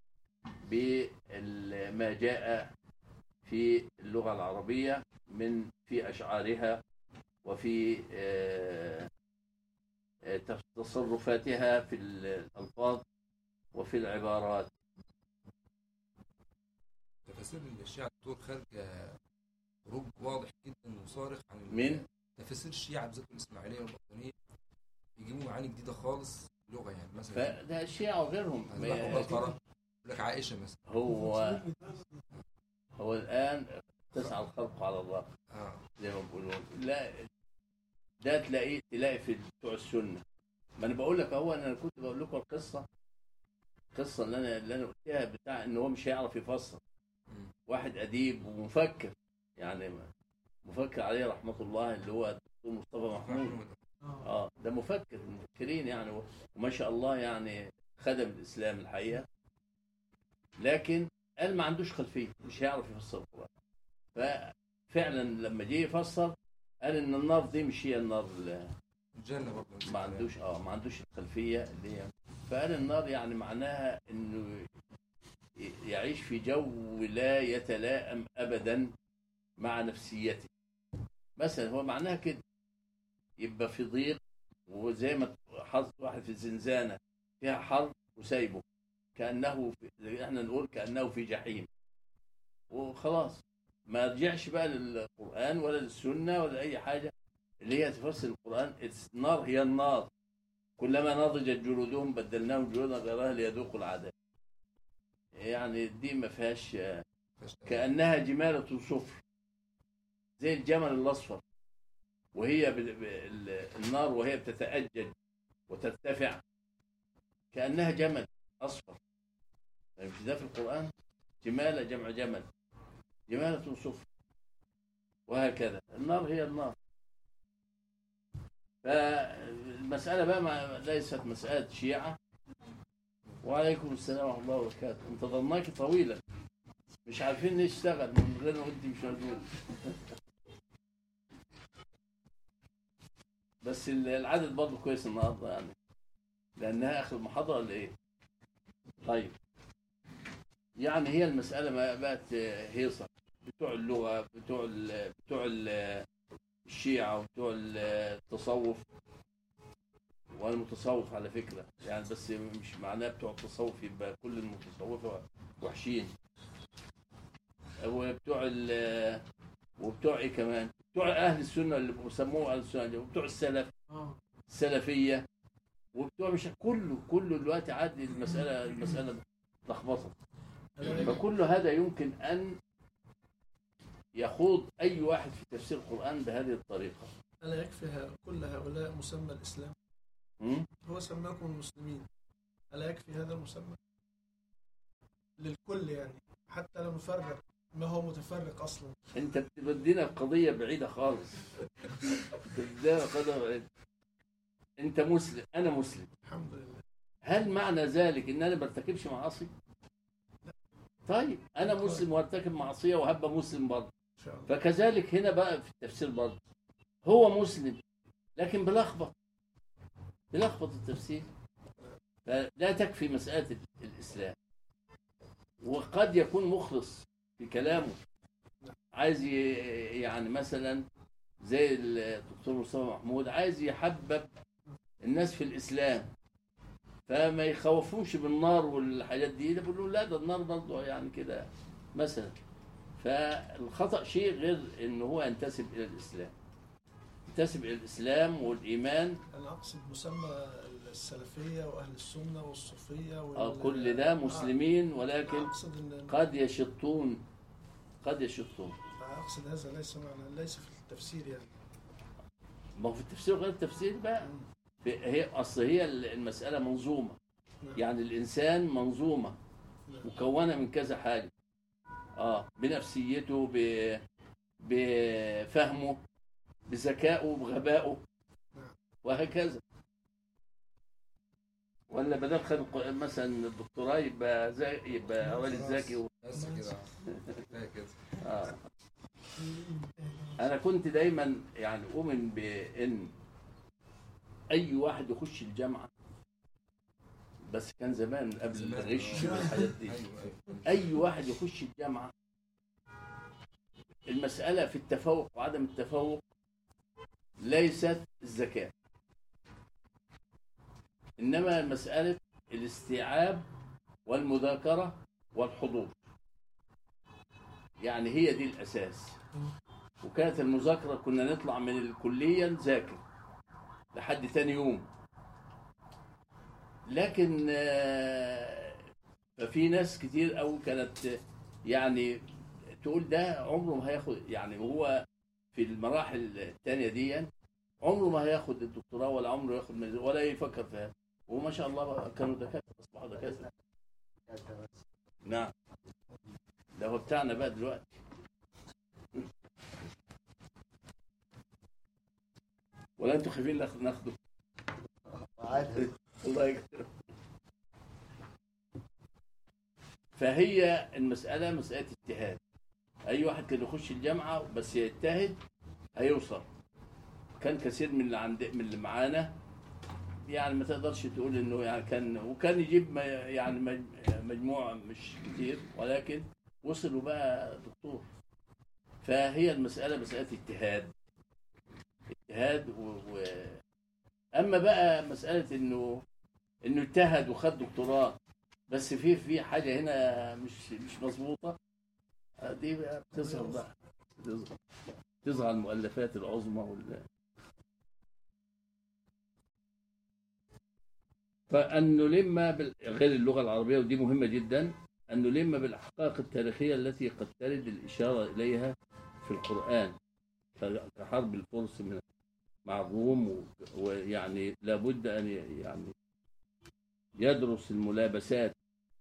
بما جاء في اللغة العربية من في أشعارها وفي آه، آه، تصرفاتها في الألفاظ وفي العبارات تفاسير الشيعة دكتور خارج خروج واضح جدا وصارخ عن ال- من؟ تفاسير الشيعة بالذات الإسماعيلية والبطانية يجيبوا معاني جديدة خالص لغة يعني مثلا فده الشيعة وغيرهم أذبح بقرة يقول لك عائشة مثلا هو هو الآن تسعى الخلق على الله اه زي ما بيقولون لا ده تلاقيه تلاقي في بتوع السنة ما أنا بقول لك أهو أنا كنت بقول لكم القصة القصة اللي أنا اللي أنا قلتها بتاع إن هو مش هيعرف يفسر مم. واحد أديب ومفكر يعني مفكر عليه رحمة الله اللي هو الدكتور مصطفى محمود محمود. آه. اه ده مفكر من المفكرين يعني وما شاء الله يعني خدم الاسلام الحقيقه لكن قال ما عندوش خلفيه مش هيعرف يفسر القران ففعلا لما جه يفسر قال ان النار دي مش هي النار اللي الجنة برضه ما عندوش اه ما عندوش الخلفيه اللي هي فقال النار يعني معناها انه ي- يعيش في جو لا يتلائم ابدا مع نفسيته مثلا هو معناها كده يبقى في ضيق وزي ما حاطط واحد في الزنزانه فيها حر وسايبه كانه في احنا نقول كانه في جحيم وخلاص ما رجعش بقى للقران ولا للسنه ولا اي حاجه اللي هي تفسر القران النار هي النار كلما نضجت جلودهم بدلناهم جلودا غيرها ليذوقوا العذاب يعني دي ما فيهاش كانها جماله صفر زي الجمل الاصفر وهي بال- بال- النار وهي بتتأجج وترتفع كأنها جمل أصفر يعني مش ده في القرآن جمالة جمع جمل جمالة صفر وهكذا النار هي النار فالمسألة بقى ما ليست مسألة شيعة وعليكم السلام ورحمة الله وبركاته انتظرناك طويلا مش عارفين نشتغل من غير ما انت مش موجود بس ال- العدد برضه كويس النهارده يعني لانها اخر محاضره ولا ايه؟ طيب يعني هي المساله ما بقت هيصه بتوع اللغه بتوع ال بتوع ال الشيعه وبتوع التصوف وانا متصوف على فكره يعني بس مش معناه بتوع التصوف يبقى كل المتصوفه وحشين وبتوع ال وبتوع ايه كمان بتوع اهل السنه اللي بيسموه اهل السنه وبتوع السلف اه السلفيه وبتوع مش كله كله دلوقتي عادي المساله المساله لخبطه فكل هذا يمكن ان يخوض اي واحد في تفسير القران بهذه الطريقه ألا يكفي ه- كل هؤلاء مسمى الإسلام م? هو سماكم المسلمين ألا يكفي هذا المسمى للكل يعني حتى لو نفرق ما هو متفرق أصلا انت بتودينا القضيه بعيده خالص بتودينا قضيه بعيده انت مسلم انا مسلم الحمد لله هل معنى ذلك ان انا برتكبش معاصي طيب انا مسلم وارتكب معصيه وهبقى مسلم برضه إن شاء الله فكذلك هنا بقى في التفسير برضه هو مسلم لكن بلخبط بلخبط التفسير فلا تكفي مسألة ال- الإسلام وقد يكون مخلص في كلامه عايز ي- يعني مثلا زي الدكتور مصطفى محمود عايز يحبب الناس في الإسلام فما يخوفوش بالنار والحاجات دي ده بيقول له لا ده النار برضه يعني كده مثلا فالخطأ شيء غير ان هو ينتسب الى الاسلام ينتسب الى الاسلام والايمان أنا أقصد مسمى السلفية وأهل السنة والصوفية وال... آه، كل ده مسلمين آه. ولكن أقصد إن قد يشطون قد يشطون أقصد هذا ليس معنى ليس في التفسير يعني ما هو في التفسير غير التفسير بقى في- هي اصل هي المساله منظومه نعم. يعني الانسان منظومه نعم. مكونه من كذا حاجه اه بنفسيته ب... بفهمه بذكائه بغبائه نعم. وهكذا ولا بدل خد الق- مثلا الدكتوراه يبقى زي يبقى والد ذكي و... بس كده كفايه كده آه. انا كنت دايما يعني اؤمن بان اي واحد يخش الجامعه بس كان زمان قبل زمان، الغش آه. والحاجات دي ايوه ايوه اي واحد يخش الجامعه المساله في التفوق وعدم التفوق ليست الذكاء انما مساله الاستيعاب والمذاكره والحضور يعني هي دي الاساس وكانت المذاكره كنا نطلع من الكليه نذاكر لحد تاني يوم لكن آه، ففي ناس كتير قوي كانت يعني تقول ده عمره ما هياخد يعني هو في المراحل الثانيه دي عمره ما هياخد الدكتوراه ولا عمره ياخد ماجستير ولا يفكر في هذا وما شاء الله بقى كانوا دكاتره اصبحوا دكاتره نعم ده هو بتاعنا بقى دلوقتي ولا انتوا خايفين ناخد- ناخده الله يكرمك فهي المسألة مسألة اجتهاد أي واحد كان يخش الجامعة بس يجتهد هيوصل كان كثير من اللي عند من اللي معانا يعني ما تقدرش تقول انه يعني كان وكان يجيب ما- يعني مج- مجموع مش كتير ولكن وصلوا بقى دكتور فهي المسألة مسألة اجتهاد اجتهاد و... و... اما بقى مسألة انه انه اجتهد وخد دكتوراه بس في في حاجة هنا مش مش مظبوطة آه، دي بقى بتظهر بقى بتظهر تظهر المؤلفات العظمى وال فأن نلم بال... غير اللغة العربية ودي مهمة جدا أن نلم بالأحقاق التاريخية التي قد ترد الإشارة إليها في القرآن ك- كحرب الفرس من مع الروم و- ويعني لابد أن ي- يعني يدرس الملابسات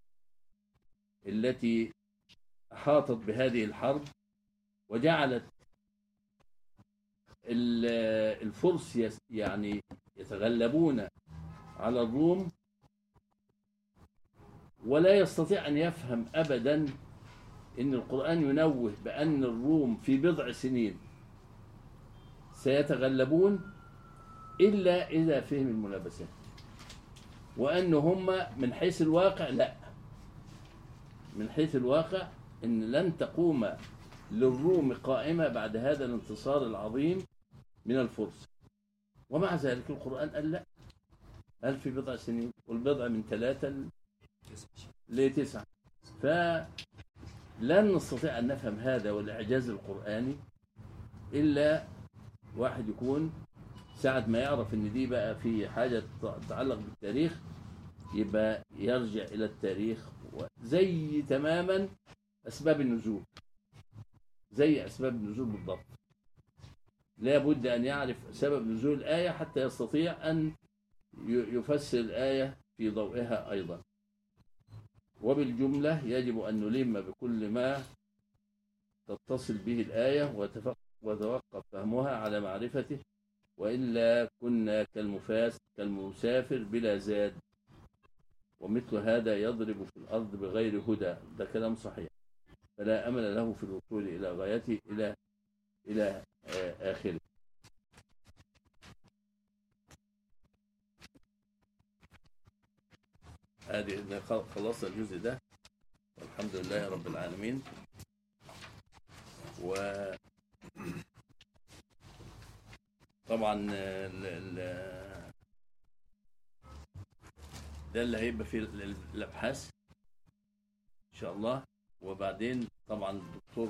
التي أحاطت بهذه الحرب وجعلت ال- الفرس يس- يعني يتغلبون على الروم ولا يستطيع أن يفهم أبدا أن القرآن ينوه بأن الروم في بضع سنين سيتغلبون إلا إذا فهم الملابسات وأن هم من حيث الواقع لا من حيث الواقع أن لن تقوم للروم قائمة بعد هذا الانتصار العظيم من الفرس ومع ذلك القرآن قال لا قال في بضع سنين والبضع من ثلاثة لتسعة ف لن نستطيع أن نفهم هذا والإعجاز القرآني إلا واحد يكون ساعة ما يعرف إن دي بقى في حاجة تتعلق بالتاريخ يبقى يرجع إلى التاريخ زي تماما أسباب النزول زي أسباب النزول بالضبط لا بد أن يعرف سبب نزول الآية حتى يستطيع أن ي- يفسر الآية في ضوئها أيضا وبالجملة يجب أن نلم بكل ما تتصل به الآية وتفق- وتوقف فهمها على معرفته وإلا كنا كالمفاس كالمسافر بلا زاد ومثل هذا يضرب في الأرض بغير هدى ده كلام صحيح فلا أمل له في الوصول إلى غايته إلى إلى آه، آخره هذه إذا خل- خلصنا الجزء ده والحمد لله رب العالمين و طبعا ال- ال- ده اللي هيبقى فيه ال- ال- الابحاث ان شاء الله وبعدين طبعا الدكتور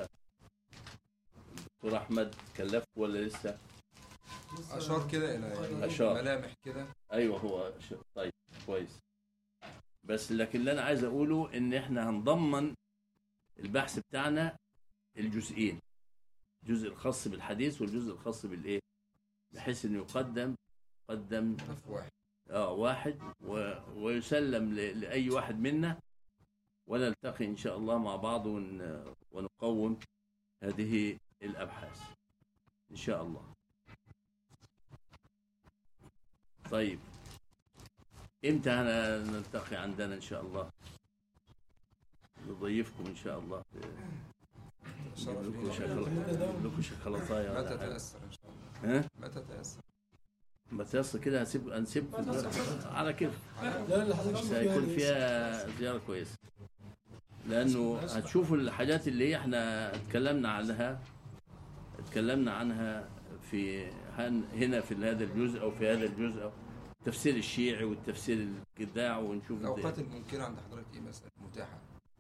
الدكتور احمد كلف ولا لسه اشار كده الى يعني أشار. ملامح كده ايوه هو ش... طيب كويس بس لكن اللي انا عايز اقوله ان احنا هنضمن البحث بتاعنا الجزئين الجزء الخاص بالحديث والجزء الخاص بالايه بحيث انه يقدم يقدم ملف واحد اه واحد و... ويسلم ل... لاي واحد منا ونلتقي ان شاء الله مع بعض ون... ونقوم هذه الابحاث ان شاء الله طيب امتى هن- نلتقي عندنا ان شاء الله نضيفكم ان شاء الله شرف نجيب لكم لينا. شوكولا- نجيب لكم شوكولاتايه ما ولا حاجة. تتاثر ان شاء الله ها ما تتاثر بس يصل كده هسيب هنسيب على كيف لا اللي حضرتك بس شوف هيكون يعني فيها زيارة كويسة لأنه هتشوفوا الحاجات اللي احنا اتكلمنا عنها اتكلمنا عنها في هن- هنا في هذا الجزء أو في هذا الجزء أو التفسير الشيعي والتفسير الجداع ونشوف الاوقات الممكنه عند حضرتك ايه مثلا متاحه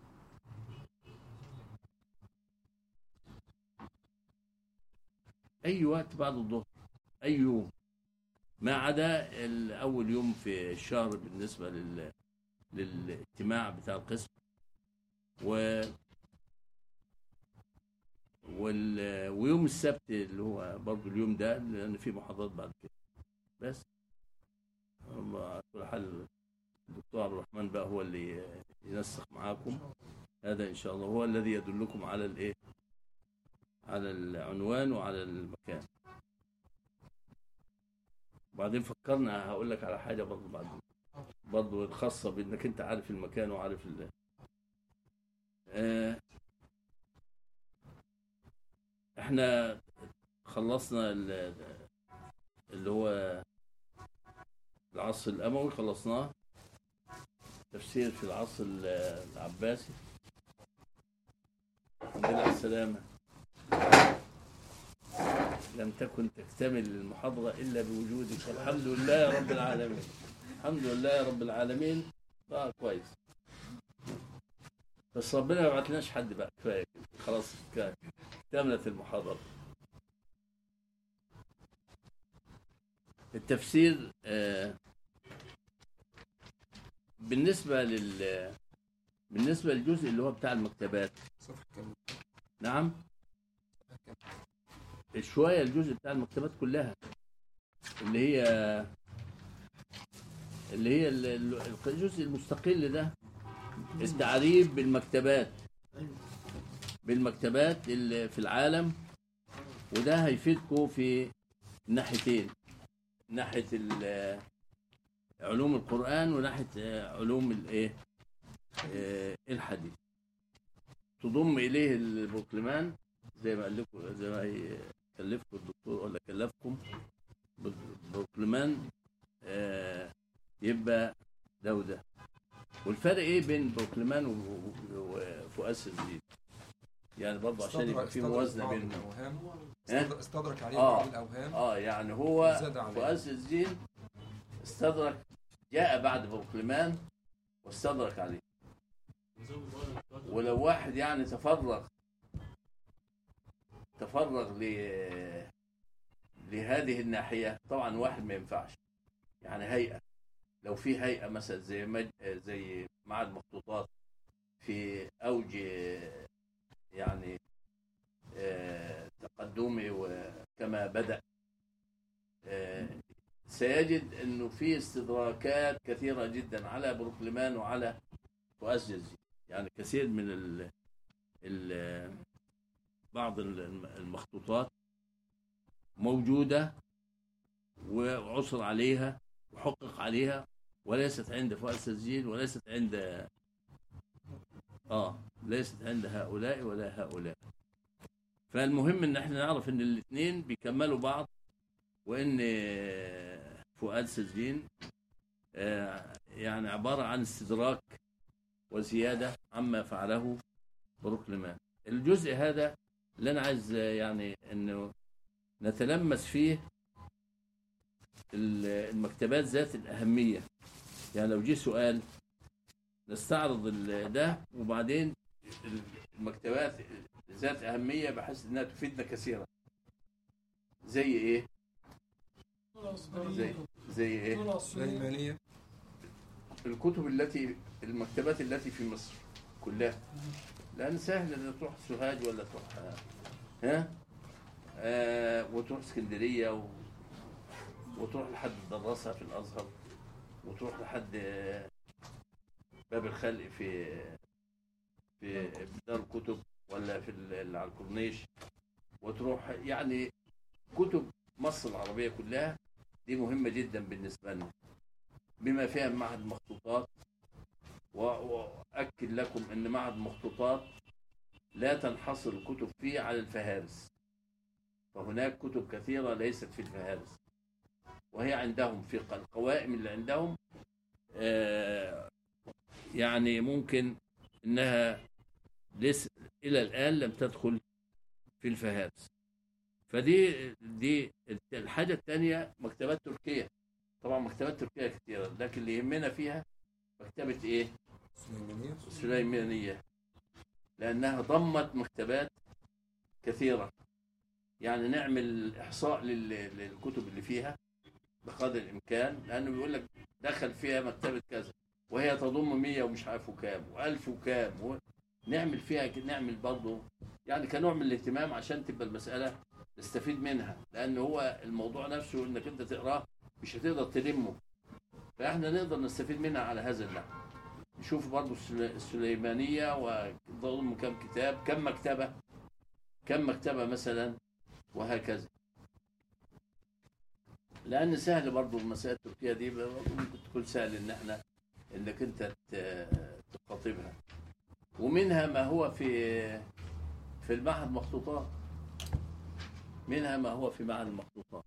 أي وقت بعد الظهر أي يوم ما عدا ال- أول يوم في الشهر بالنسبة لل للاجتماع بتاع القسم و وال... ويوم السبت اللي هو برضه اليوم ده لأن في محاضرات بعد كده بس هم على كل حال الدكتور عبد الرحمن بقى هو اللي ينسق معاكم هذا إن شاء الله هو الذي يدلكم على الإيه على العنوان وعلى المكان وبعدين فكرنا هقول لك على حاجه برضه بعد برضه خاصه بانك انت عارف المكان وعارف ال آه احنا خلصنا ال- اللي هو العصر الاموي خلصناه تفسير في العصر ال- العباسي الحمد لله على السلامه لم تكن تكتمل المحاضرة إلا بوجودك والحمد لله يا رب العالمين الحمد لله يا رب العالمين اه كويس بس ربنا ما يبعتلناش حد بقى كفاية كده. خلاص كفاية اكتملت المحاضرة التفسير آه بالنسبة لل بالنسبة للجزء اللي هو بتاع المكتبات صفحه كام نعم صفحه كام شويه الجزء بتاع المكتبات كلها اللي هي اللي هي ال- ال- الجزء المستقل ده التعريف بالمكتبات بالمكتبات اللي في العالم وده هيفيدكم في ناحيتين ناحيه ال- علوم القران وناحيه آه، علوم الايه آه، الحديث تضم اليه البركلمان زي ما قال لكم زي ما هي كلفكم الدكتور ولا كلفكم بالبركلمان آه يبقى ده وده والفرق ايه بين بركلمان و- و- وفؤاس الزيت يعني برضه عشان يبقى في استدرك موازنه بعض بينهم الاوهام ها؟ استدرك- استدرك عليه آه. بعض الاوهام اه يعني هو زاد عليه. فؤاس الزين استدرك جاء بعد بركلمان واستدرك عليه نظام الورق ولو واحد يعني تفرغ تفرغ ل لهذه الناحية طبعا واحد ما ينفعش يعني هيئة لو في هيئة مثلا زي مج... زي معهد مخطوطات في أوج يعني آه، تقدمه وكما بدأ آه، سيجد انه في استدراكات كثيره جدا على بروكلمان وعلى فؤاد جزي يعني كثير من ال ال بعض الم- المخطوطات موجوده وعثر عليها وحقق عليها وليست عند فؤاد تسجيل وليست عند اه ليست عند هؤلاء ولا هؤلاء فالمهم ان احنا نعرف ان الاثنين بيكملوا بعض وان فؤاد سجين آه، يعني عباره عن استدراك وزياده عما فعله بروكلمان الجزء هذا اللي انا عايز آه، يعني انه نتلمس فيه ال- المكتبات ذات الاهميه يعني لو جه سؤال نستعرض ال- ده وبعدين المكتبات ذات اهميه بحيث انها تفيدنا كثيرا زي ايه زي زي ايه سليمانية الكتب التي المكتبات التي في مصر كلها لان سهل ان تروح سوهاج ولا تروح ها آه وتروح اسكندريه و... وتروح لحد الدراسه في الازهر وتروح لحد آه، باب الخلق في في دار الكتب ولا في ال- اللي على الكورنيش وتروح يعني كتب مصر العربيه كلها دي مهمه جدا بالنسبه لنا بما فيها معهد مخطوطات و- وأؤكد لكم أن معهد مخطوطات لا تنحصر الكتب فيه على الفهارس فهناك كتب كثيرة ليست في الفهارس وهي عندهم في القوائم اللي عندهم آه، يعني ممكن أنها لسه إلى الآن لم تدخل في الفهارس فدي دي الحاجة الثانية مكتبات تركيا طبعا مكتبات تركيا كثيرة لكن اللي يهمنا فيها مكتبة ايه؟ سليمانية السليمانية لأنها ضمت مكتبات كثيرة يعني نعمل إحصاء لل- للكتب اللي فيها بقدر الإمكان لأنه بيقول لك دخل فيها مكتبة كذا وهي تضم 100 ومش عارف وكام و1000 وكام و... نعمل فيها ك- نعمل برضه يعني كنوع من الاهتمام عشان تبقى المسألة نستفيد منها لأن هو الموضوع نفسه إنك أنت تقراه مش هتقدر تلمه فإحنا نقدر نستفيد منها على هذا النحو نشوف برضو السل- السليمانية وضم كم كتاب كم مكتبة كم مكتبة مثلا وهكذا لأن سهل برضو المسائل التركية دي برضو ممكن تكون سهل إن احنا إنك أنت ت- تخاطبها ومنها ما هو في في المعهد مخطوطات منها ما هو في معهد المخطوطات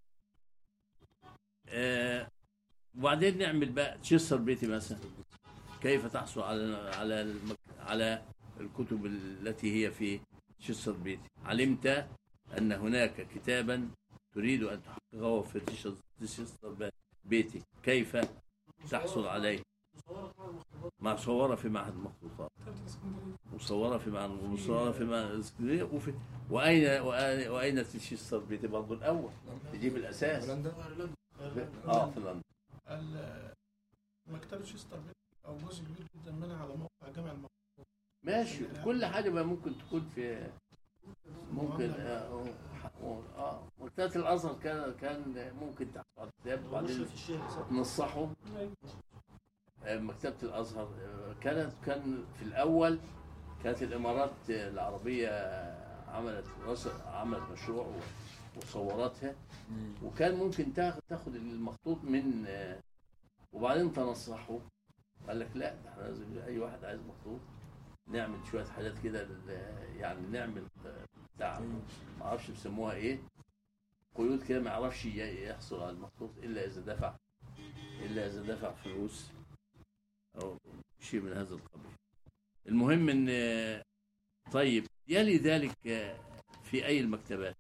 آه وبعدين نعمل بقى تشيستر بيتي مثلا كيف تحصل على على المك... على الكتب التي هي في تشيستر بيتي علمت ان هناك كتابا تريد ان تحققه في تشيستر- تشيستر بيتي كيف تحصل عليه مصورة في معهد المخطوطات مصورة في معهد مصورة في معهد الإسكندرية وفي وأين وأين, وأين تشيستر بيتي برضه الأول تجيب الأساس هولندا ايرلندا اه في لندن ال- مكتبة شيستر بيت أو جزء كبير جدا منها على موقع جامع المقر ماشي كل حاجة ما ممكن تكون في ممكن اه اه آه. مكتبة الأزهر كان كان ممكن تحصل على الكتاب وبعدين مشرف الشيخ صح نصحه آه، مكتبة الأزهر آه، كانت كان في الأول كانت الإمارات العربية عملت رس- عملت مشروع و- وصورتها وكان ممكن تاخد تاخد المخطوط من آه، وبعدين تنصحه قال لك لا ده احنا لازم اي واحد عايز مخطوط نعمل شويه حاجات كده لل- يعني نعمل آه، بتاع ما اعرفش بيسموها ايه قيود كده ما يعرفش ي- يحصل على المخطوط الا اذا دفع الا اذا دفع فلوس او شيء من هذا القبيل المهم ان آه، طيب يلي ذلك آه، في اي المكتبات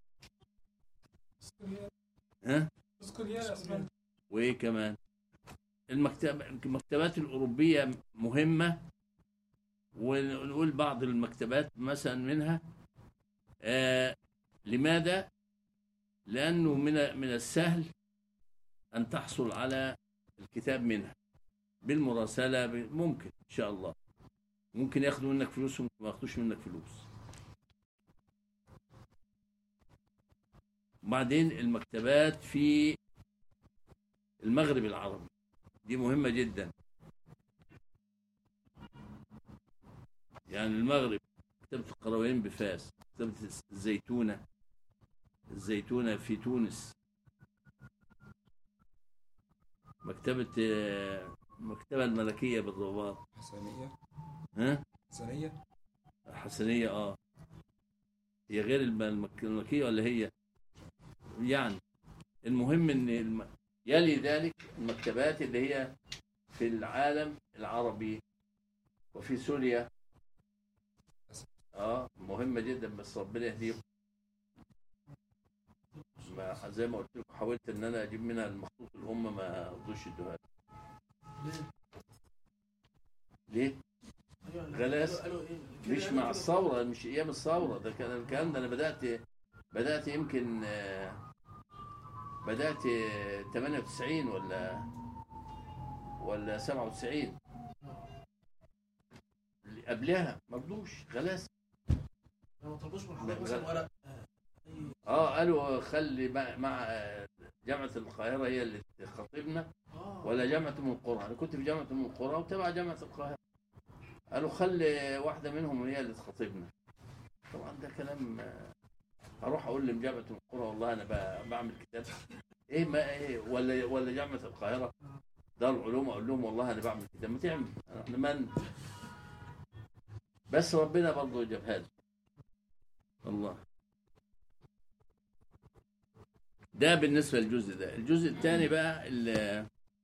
ها وايه كمان المكتب المكتبات الاوروبيه مهمه ونقول بعض المكتبات مثلا منها آه لماذا؟ لأنه من من السهل أن تحصل على الكتاب منها بالمراسلة ب- ممكن إن شاء الله ممكن ياخدوا منك فلوس وممكن ما ياخدوش منك فلوس وبعدين المكتبات في المغرب العربي دي مهمة جدا يعني المغرب مكتبة القرويين بفاس مكتبة الزيتونة الزيتونة في تونس مكتبة آه، المكتبة الملكية بالرباط حسنية ها حسنية حسنية اه هي غير الم- المك- الملكية ولا هي يعني المهم ان الم... يلي ذلك المكتبات اللي هي في العالم العربي وفي سوريا اه مهمة جدا بس ربنا يهديهم ما زي ما قلت لكم حاولت ان انا اجيب منها المخطوط الام ما رضوش يدوها لي. ليه؟ ليه؟ أيوة، غلاس. قالوا- قالوا إيه؟ كده مش قالوا مع كده. الثورة مش أيام الثورة ده كان الكلام ده أنا بدأت بدأت يمكن آه، بدأت آه، 98 ولا ولا 97 اللي قبلها مرضوش غلاس ما طلبوش من لا، حضرتك لا. مثلا ورق آه، أي اه قالوا خلي مع, مع آه، جامعة القاهرة هي اللي تخاطبنا اه ولا جامعة أم القرى أنا كنت في جامعة أم القرى وتبع جامعة القاهرة قالوا خلي واحدة منهم هي اللي تخاطبنا طبعا ده كلام آه، اروح اقول لجامعه القرى والله انا ب- بعمل كتاب ايه ما ايه ولا ولا جامعه القاهره دار العلوم اقول لهم والله انا بعمل كتاب ما تعمل احنا من بس ربنا برضه جابها لي الله ده بالنسبه للجزء ده الجزء الثاني بقى اللي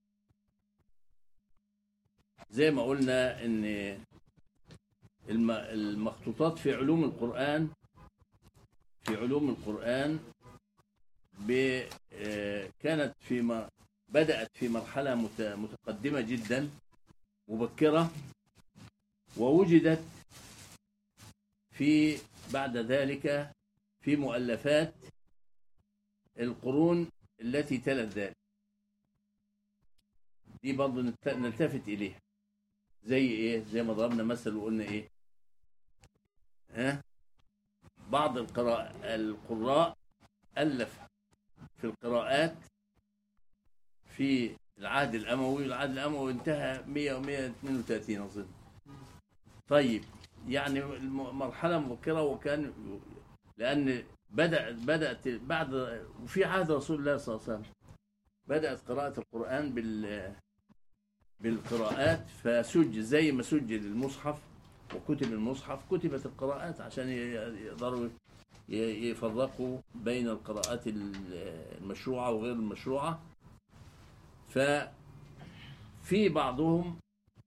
زي ما قلنا ان الم- المخطوطات في علوم القرآن في علوم القرآن ب- آه، كانت في م- بدأت في مرحلة مت- متقدمة جدا مبكرة ووجدت في بعد ذلك في مؤلفات القرون التي تلت ذلك دي برضه نلت- نلتفت إليها زي ايه زي ما ضربنا مثل وقلنا ايه ها بعض القراء القراء الف في القراءات في العهد الاموي العهد الاموي انتهى 100 و 132 اظن طيب يعني الم- مرحله مبكره وكان لان بدا بدات بعد وفي عهد رسول الله صلى الله عليه وسلم بدات قراءه القران بال بالقراءات فسجل زي ما سجل المصحف وكتب المصحف كتبت القراءات عشان ي- يقدروا ي- يفرقوا بين القراءات ال- المشروعة وغير المشروعة ففي بعضهم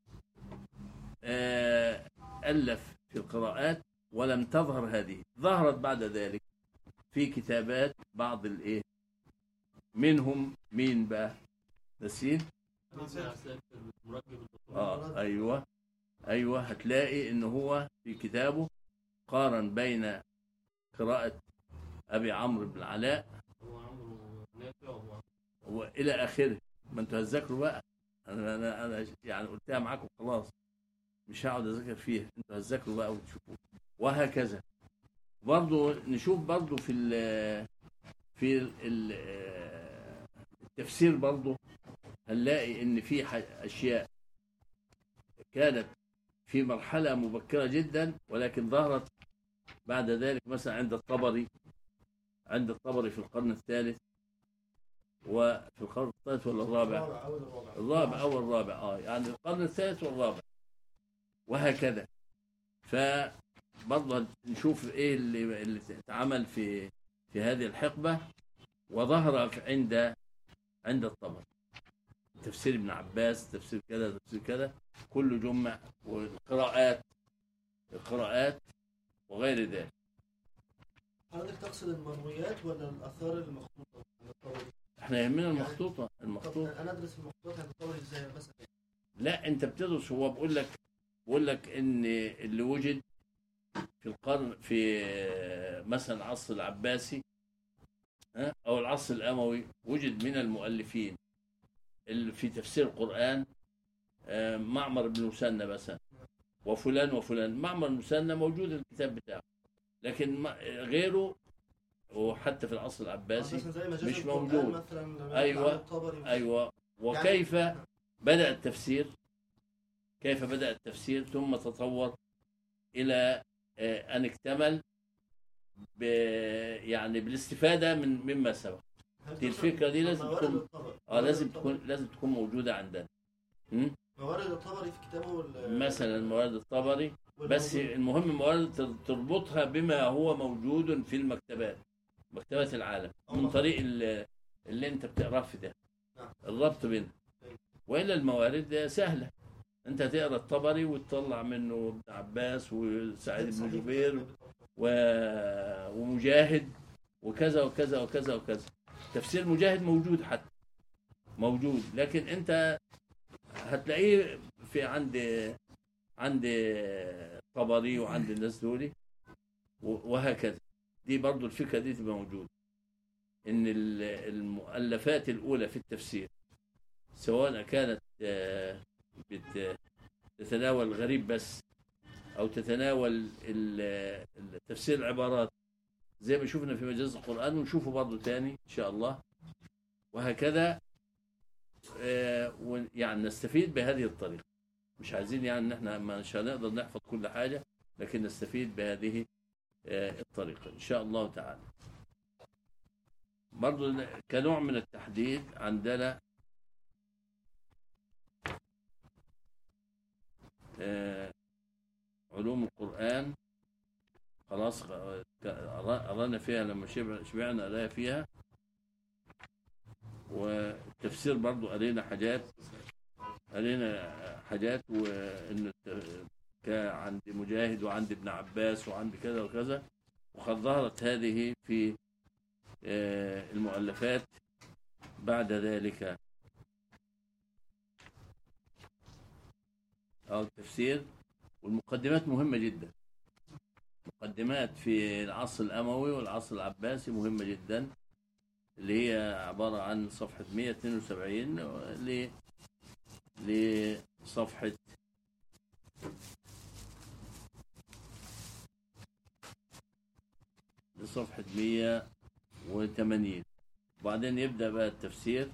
آه، ألف في القراءات ولم تظهر هذه ظهرت بعد ذلك في كتابات بعض الايه منهم مين بقى نسيت اه ايوه ايوه هتلاقي ان هو في كتابه قارن بين قراءة ابي عمرو بن العلاء والى اخره ما انتوا هتذاكروا بقى انا انا انا يعني قلتها معاكم خلاص مش هقعد اذاكر فيها انتوا هتذاكروا بقى وتشوفوا وهكذا برضه نشوف برضه في ال في ال- ال- التفسير برضه هنلاقي ان في ح- اشياء كانت في مرحلة مبكرة جدا ولكن ظهرت بعد ذلك مثلا عند الطبري عند الطبري في القرن الثالث وفي القرن الثالث ولا الرابع؟ الرابع أول الرابع الرابع او الرابع اه يعني القرن الثالث والرابع وهكذا فبرضه نشوف ايه اللي اللي اتعمل في في هذه الحقبه وظهر في- عند عند الطبري تفسير ابن عباس تفسير كذا تفسير كذا كله جمع والقراءات القراءات وغير ذلك حضرتك تقصد المرويات ولا الآثار المخطوطة عند الطبري؟ احنا يهمنا المخطوطه طب المخطوطه أنا أدرس المخطوطات عند الطبري إزاي مثلا؟ لا انت بتدرس هو بيقول لك بقول لك ان اللي وجد في القرن في مثلا العصر العباسي ها، او العصر الاموي وجد من المؤلفين اللي في تفسير القران آه، معمر بن مسنى مثلا وفلان وفلان معمر المثنى موجود الكتاب بتاعه لكن ما- غيره وحتى في العصر العباسي مثلا زي مجاز مش القرآن موجود. مثلا لما أيوة. يطلع الطبري ايوه وكيف بدا التفسير كيف بدا التفسير ثم تطور الى آه، ان اكتمل ب يعني بالاستفاده من مما سبق هل دي مثلاً الفكرة دي لازم موارد تكون- الطبري- اه موارد لازم الطبري- تكون لازم تكون موجوده عندنا م? موارد الطبري في كتابه ال- مثلا موارد الطبري بس والموجود. المهم موارد تر- تربطها بما هو موجود في المكتبات مكتبات العالم من الله. طريق ال- اللي انت بتقراه في ده نعم. الربط بينهم أيوة. والا الموارد سهله انت تقرا الطبري وتطلع منه ابن عباس وسعيد بن صحيح. جبير و... ومجاهد وكذا وكذا وكذا وكذا تفسير مجاهد موجود حتى موجود لكن انت هتلاقيه في عند عند طبري وعند الناس دول و- وهكذا دي برضو الفكره دي تبقى موجوده ان ال- المؤلفات الاولى في التفسير سواء كانت آه، بت- تتناول الغريب بس او تتناول ال- ال- تفسير العبارات زي ما شفنا في مجاز القران ونشوفه برضو تاني ان شاء الله وهكذا آه، ون- يعني نستفيد بهذه الطريقه مش عايزين يعني ان احنا مش هنقدر نحفظ كل حاجه لكن نستفيد بهذه آه، الطريقه ان شاء الله تعالى برضو كنوع من التحديد عندنا آه، علوم القرآن خلاص آه، قرانا فيها لما شبع- شبعنا قرايه فيها والتفسير برضو قرينا حاجات قرينا حاجات وان الت- كا- عند مجاهد وعند ابن عباس وعند كذا وكذا وقد ظهرت هذه في آه، المؤلفات بعد ذلك أو التفسير والمقدمات مهمة جدا مقدمات في العصر الأموي والعصر العباسي مهمة جدا اللي هي عبارة عن صفحة 172 ل لصفحة لصفحة 180 وبعدين يبدأ بقى التفسير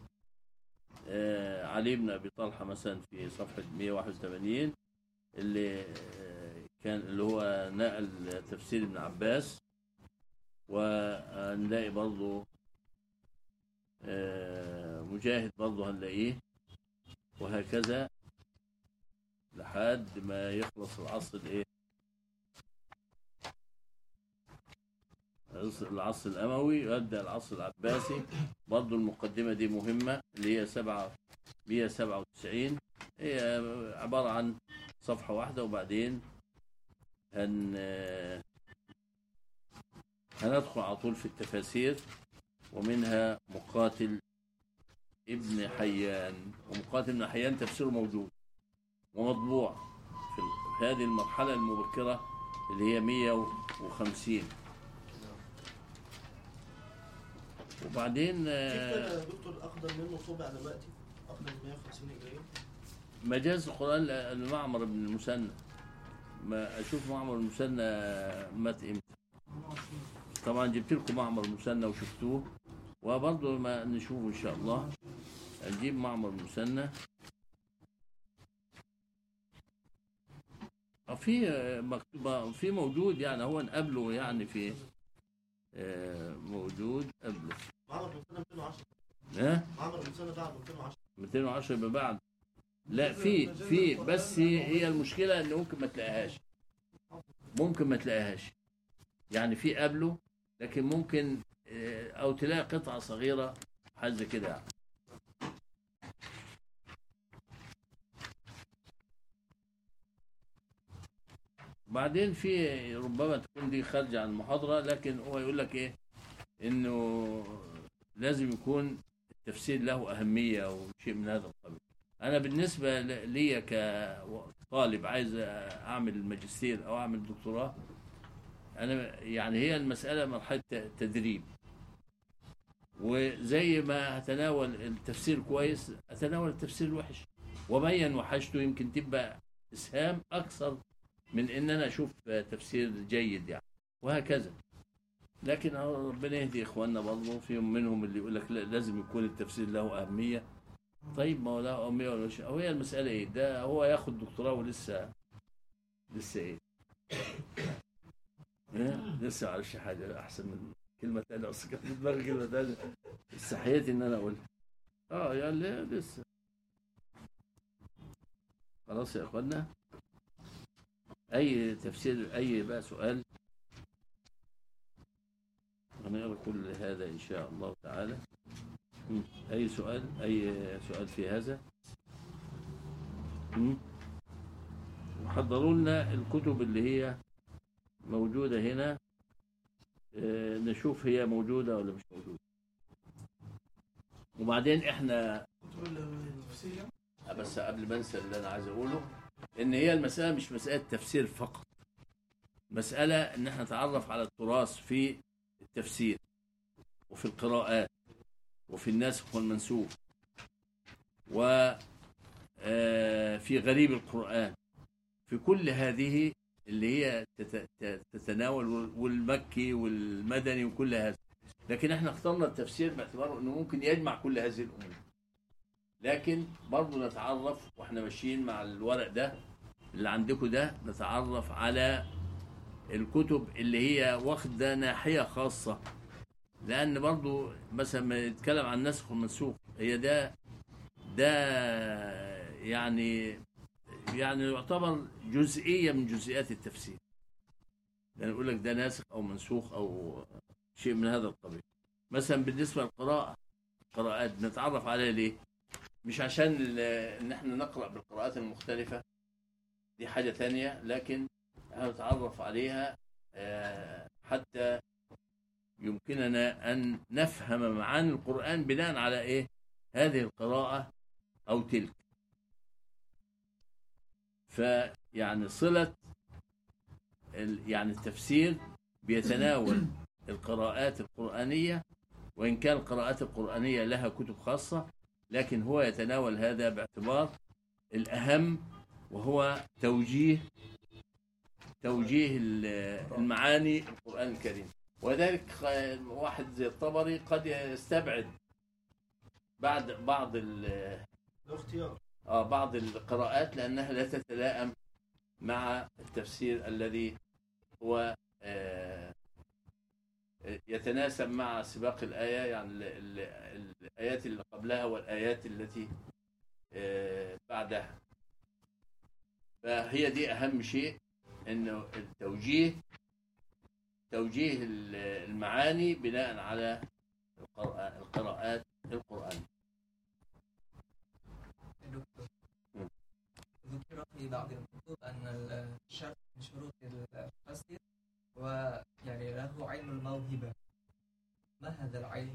آه، علي بن أبي طلحة مثلا في صفحة 181 اللي آه، كان اللي هو نقل تفسير ابن عباس ونلاقي برضه آه، مجاهد برضه هنلاقيه وهكذا لحد ما يخلص العصر الايه العصر- العصر الاموي يبدا العصر العباسي برضه المقدمه دي مهمه اللي هي 7 197 هي عباره عن صفحه واحده وبعدين هن هندخل على طول في التفاسير ومنها مقاتل ابن حيان ومقاتل ابن حيان تفسيره موجود ومطبوع في ال- في هذه المرحلة المبكرة اللي هي 150 وبعدين في آه، كتاب يا دكتور اقدم منه طبع دلوقتي اقدم من 150 هجريه مجاز القرآن ل- لمعمر بن المثنى ما أشوف معمر المثنى مات إمتى طبعا جبت لكم معمر المثنى وشفتوه وبرضه ما نشوفه إن شاء الله نجيب معمر المثنى آه، في آه، مكتوبة في موجود يعني هو نقابله يعني في آه، موجود قبله معمر بن سنه 210 ها معمر بن سنه بعد 210 210 يبقى بعد لا في في بس هي المشكله ان ممكن ما تلاقيهاش ممكن ما تلاقيهاش يعني في قبله لكن ممكن آه، او تلاقي قطعه صغيره حاجه زي كده يعني بعدين في ربما تكون دي خارجه عن المحاضره لكن هو يقول لك ايه انه لازم يكون التفسير له اهميه او شيء من هذا القبيل انا بالنسبه ل- لي ك طالب عايز اعمل ماجستير او اعمل دكتوراه انا يعني هي المساله مرحله ت- تدريب وزي ما هتناول التفسير كويس اتناول التفسير الوحش وبين وحشته يمكن تبقى اسهام اكثر من ان انا اشوف تفسير جيد يعني وهكذا لكن هو ربنا يهدي اخواننا برضه فيهم منهم اللي يقول لك لا لازم يكون التفسير له اهميه طيب ما هو له اهميه ولا مش هو هي المساله ايه ده هو ياخد دكتوراه ولسه لسه ايه إيه؟ لسه ما عرفش حاجه احسن من كلمه تانية اصل كانت في دماغي كلمه تانية استحييت ان انا اقولها اه يعني لسه خلاص يا اخوانا اي تفسير اي بقى سؤال هنقرا كل هذا ان شاء الله تعالى مم. اي سؤال اي سؤال في هذا مم. حضروا لنا الكتب اللي هي موجوده هنا آه، نشوف هي موجوده ولا مش موجوده وبعدين احنا كتب التفسير يعني بس قبل ما انسى اللي انا عايز اقوله ان هي المساله مش مساله تفسير فقط مساله ان احنا نتعرف على التراث في التفسير وفي القراءات وفي الناسخ والمنسوخ و آه، في غريب القرآن في كل هذه اللي هي تت- ت- تتناول والمكي والمدني وكل هذا لكن احنا اخترنا التفسير باعتباره انه ممكن يجمع كل هذه الامور لكن برضه نتعرف واحنا ماشيين مع الورق ده اللي عندكم ده نتعرف على الكتب اللي هي واخده ناحيه خاصه لان برضه مثلا ما يتكلم عن النسخ والمنسوخ هي ده ده يعني يعني يعتبر جزئيه من جزئيات التفسير يعني يقول لك ده ناسخ او منسوخ او شيء من هذا القبيل مثلا بالنسبه للقراءه قراءات بنتعرف عليها ليه؟ مش عشان ال- ان احنا نقرا بالقراءات المختلفه دي حاجه ثانيه لكن احنا نتعرف عليها آه، حتى يمكننا ان نفهم معاني القران بناء على ايه؟ هذه القراءه او تلك. فيعني صله ال- يعني التفسير بيتناول القراءات القرآنية وإن كان القراءات القرآنية لها كتب خاصة لكن هو يتناول هذا باعتبار الأهم وهو توجيه توجيه ال- المعاني القرآن الكريم وذلك خ- واحد زي الطبري قد يستبعد بعد بعض ال- ده اختيار آه بعض القراءات لأنها لا تتلائم مع التفسير الذي هو آه، يتناسب مع سباق الآية يعني ال- ال- الآيات اللي قبلها والآيات التي آه، بعدها فهي دي أهم شيء إنه التوجيه توجيه ال- المعاني بناء على القراء- القراءات القرآنية دكتور مم. ذكر في بعض الكتب أن الشرط من شروط المفسر ويعني له علم الموهبة ما هذا العلم؟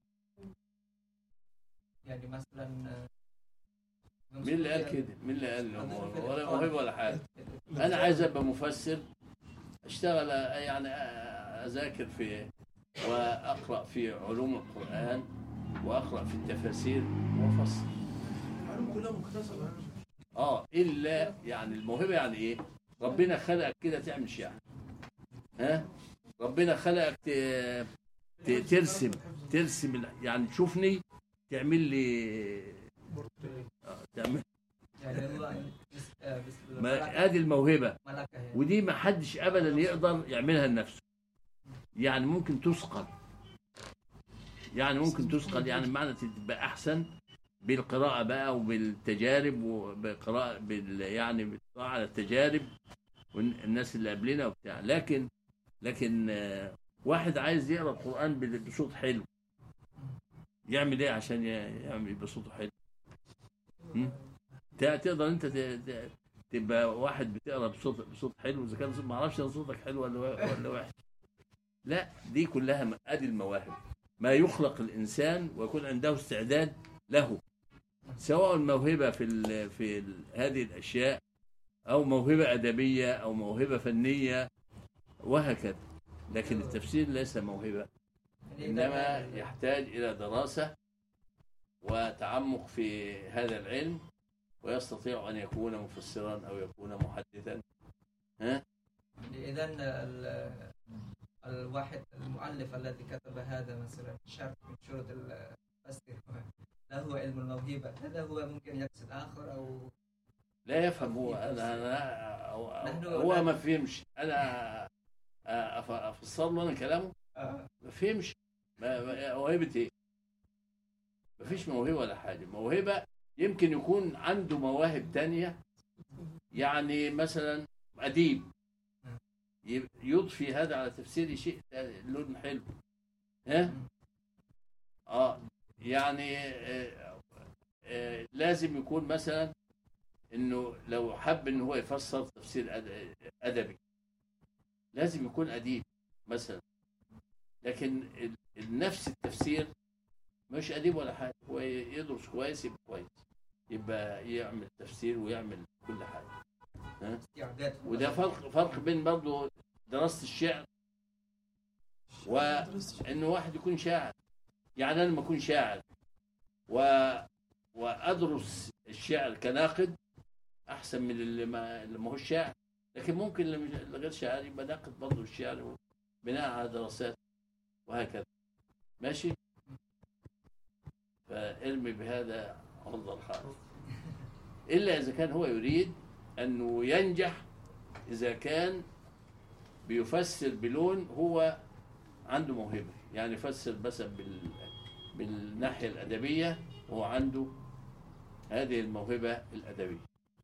يعني مثلا مين اللي قال كده؟ مين اللي قال له موهبة؟ ولا موهبة ولا حاجة انا عايز ابقى مفسر اشتغل يعني اذاكر في واقرا في علوم القران واقرا في التفاسير وافسر العلوم كلها مكتسبه يعني اه الا يعني الموهبه يعني ايه ربنا خلقك كده تعمل شيء ها ربنا خلقك ت- ت- ترسم ترسم ال- يعني تشوفني تعمل لي آه، تعمل يعني هو بس- آه، بس- ما ادي الموهبه ملكة يعني. ودي ما حدش ابدا يقدر يعملها لنفسه يعني ممكن تثقل يعني ممكن تثقل يعني بمعنى تبقى احسن بالقراءه بقى وبالتجارب وبقراءه بال يعني بالقراءه على التجارب والناس اللي قبلنا وبتاع لكن لكن آه، واحد عايز يقرا القران بال- بصوت حلو يعمل ايه عشان ي- يعمل بصوته حلو هم؟ ت- تقدر انت ت- ت- تبقى واحد بتقرا بصوت بصوت حلو اذا كان صوت- ما اعرفش إن صوتك حلو ولا ولا وحش لا دي كلها م- ادي المواهب ما يخلق الانسان ويكون عنده استعداد له سواء الموهبه في ال في ال هذه الاشياء أو موهبة أدبية أو موهبة فنية وهكذا لكن التفسير ليس موهبة يعني إنما إذا- يحتاج إلى دراسة وتعمق في هذا العلم ويستطيع أن يكون مفسرا أو يكون محدثا ها؟ إذا ال- الواحد المؤلف الذي كتب هذا مثلا شرط من شروط الفسر له علم الموهبة هذا هو ممكن يقصد آخر أو لا يفهم هو أنا, أنا أو- نحن- هو ما فهمش أنا أف- أفسر له أنا كلامه آه، ما فهمش ما- ما- موهبة إيه؟ ما فيش موهبة ولا حاجة موهبة يمكن يكون عنده مواهب تانية يعني مثلا أديب ي- يضفي هذا على تفسير شيء تاني، لون حلو ها؟ اه يعني آه آه لازم يكون مثلا انه لو حب ان هو يفسر تفسير أد- ادبي لازم يكون اديب مثلا لكن ال- نفس التفسير مش اديب ولا حاجه هو يدرس كويس يبقى كويس يبقى يعمل تفسير ويعمل كل حاجه استعداد وده فرق فرق بين برضه دراسه الشعر وانه واحد يكون شاعر يعني انا لما اكون شاعر و وادرس الشعر كناقد احسن من اللي ما اللي ما هو شاعر لكن ممكن اللي مش- اللي غير شاعر يبقى ناقد برضه الشعر بناء على دراسات وهكذا ماشي فارمي بهذا عرض الحائط الا اذا كان هو يريد انه ينجح اذا كان بيفسر بلون هو عنده موهبه يعني يفسر مثلا بال بالناحيه الادبيه هو عنده هذه الموهبه الادبيه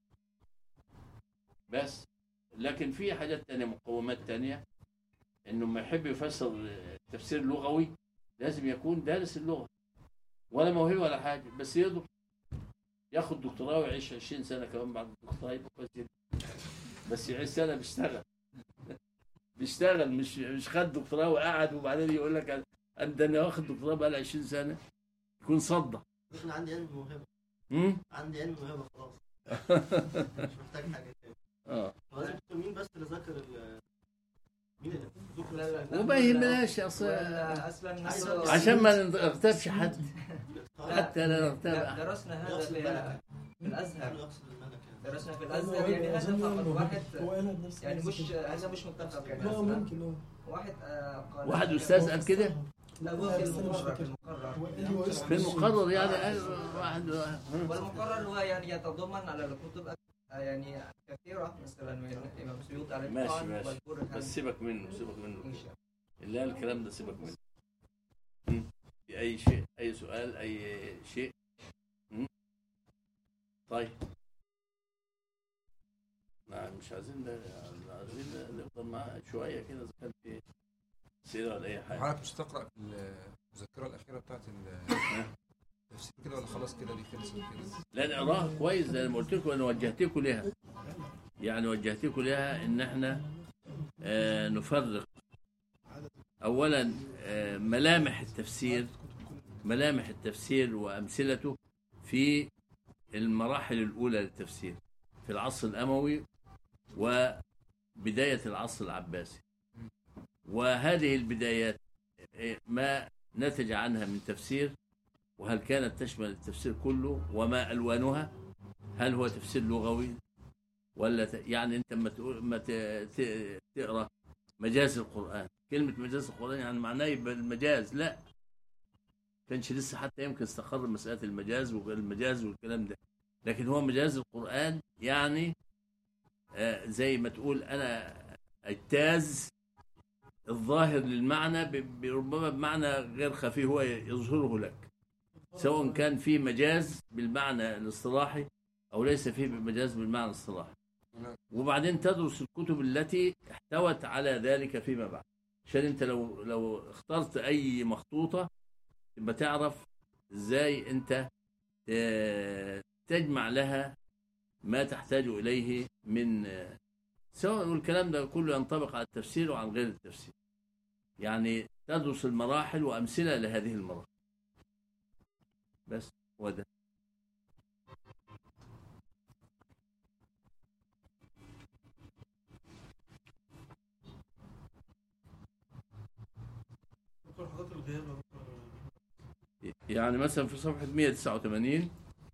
بس لكن في حاجات تانية مقومات تانية انه ما يحب يفسر تفسير لغوي لازم يكون دارس اللغه ولا موهبه ولا حاجه بس يدرس ياخد دكتوراه ويعيش 20 سنه كمان بعد الدكتوراه يبقى كويس جدا بس يعيش سنه بيشتغل بيشتغل مش مش خد دكتوراه وقعد وبعدين يقول لك أنا- ده انا واخد دكتوراه بقى 20 سنه يكون صدع انا عندي علم موهبه امم عندي علم موهبه خلاص مش محتاج حاجه تاني اه هو لازم يكون مين بس اللي ذكر ال مين اللي ذكر لا لا الس- لا. وما يهمناش اصل ولا اصلا عايز نحن- أقول- عشان ما نغتابش حد الإتقان. حتى لا نغتاب لا، أحد. درسنا هذا يقصد في الملكة. في الازهر أنا أقصد الملكة درسنا في لأنه الازهر يعني هو هذا أظن فقط إنه واحد هو قالها بنفس يعني مش الوقت. هذا مش متفق يعني لا أصلاً. ممكن اه واحد آه، قال واحد استاذ قال كده لا هو في بس أنا مش المقرر في فاكر. المقرر هو قال هو اسمه في المقرر يعني قال واحد والمقرر هو يعني يتضمن على الكتب آه، يعني كثيرة مثلا من الإمام سيوط على ماشي، الإتقان ماشي. والبرهان بس سيبك منه سيبك منه إن شاء اللي قال الكلام ده سيبك منه مم. في اي شيء اي سؤال اي شيء مم. طيب نعم مش عايزين ن- عايزين نفضل معاه شويه كده اذا كان في اسئله ولا اي حاجه حضرتك مش تقرا في المذكره الاخيره بتاعت التفسير كده ولا خلاص كده دي خلصت كده لا نقراها كويس زي ما قلت لكم انا وجهتكم لها يعني وجهتكم لها ان احنا آه نفرق اولا آه ملامح التفسير ملامح التفسير وامثلته في المراحل الاولى للتفسير في العصر الاموي وبدايه العصر العباسي وهذه البدايات آه، ما نتج عنها من تفسير وهل كانت تشمل التفسير كله وما الوانها هل هو تفسير لغوي ولا ت... يعني انت ما تقول ما ت... ت... تقرا مجاز القران كلمه مجاز القران يعني معناه يبقى المجاز لا كانش لسه حتى يمكن استقر مساله المجاز والمجاز والكلام ده لكن هو مجاز القران يعني آه زي ما تقول انا اجتاز الظاهر للمعنى ب- بربما بمعنى غير خفي هو يظهره لك سواء كان في مجاز بالمعنى الاصطلاحي او ليس فيه مجاز بالمعنى الاصطلاحي وبعدين تدرس الكتب التي احتوت على ذلك فيما بعد عشان انت لو لو اخترت اي مخطوطه يبقى تعرف ازاي انت ت- تجمع لها ما تحتاج اليه من سواء والكلام ده كله ينطبق على التفسير وعن غير التفسير يعني تدرس المراحل وامثله لهذه المراحل بس هو ده الذهاب يا دكتور. يعني مثلا في صفحة 189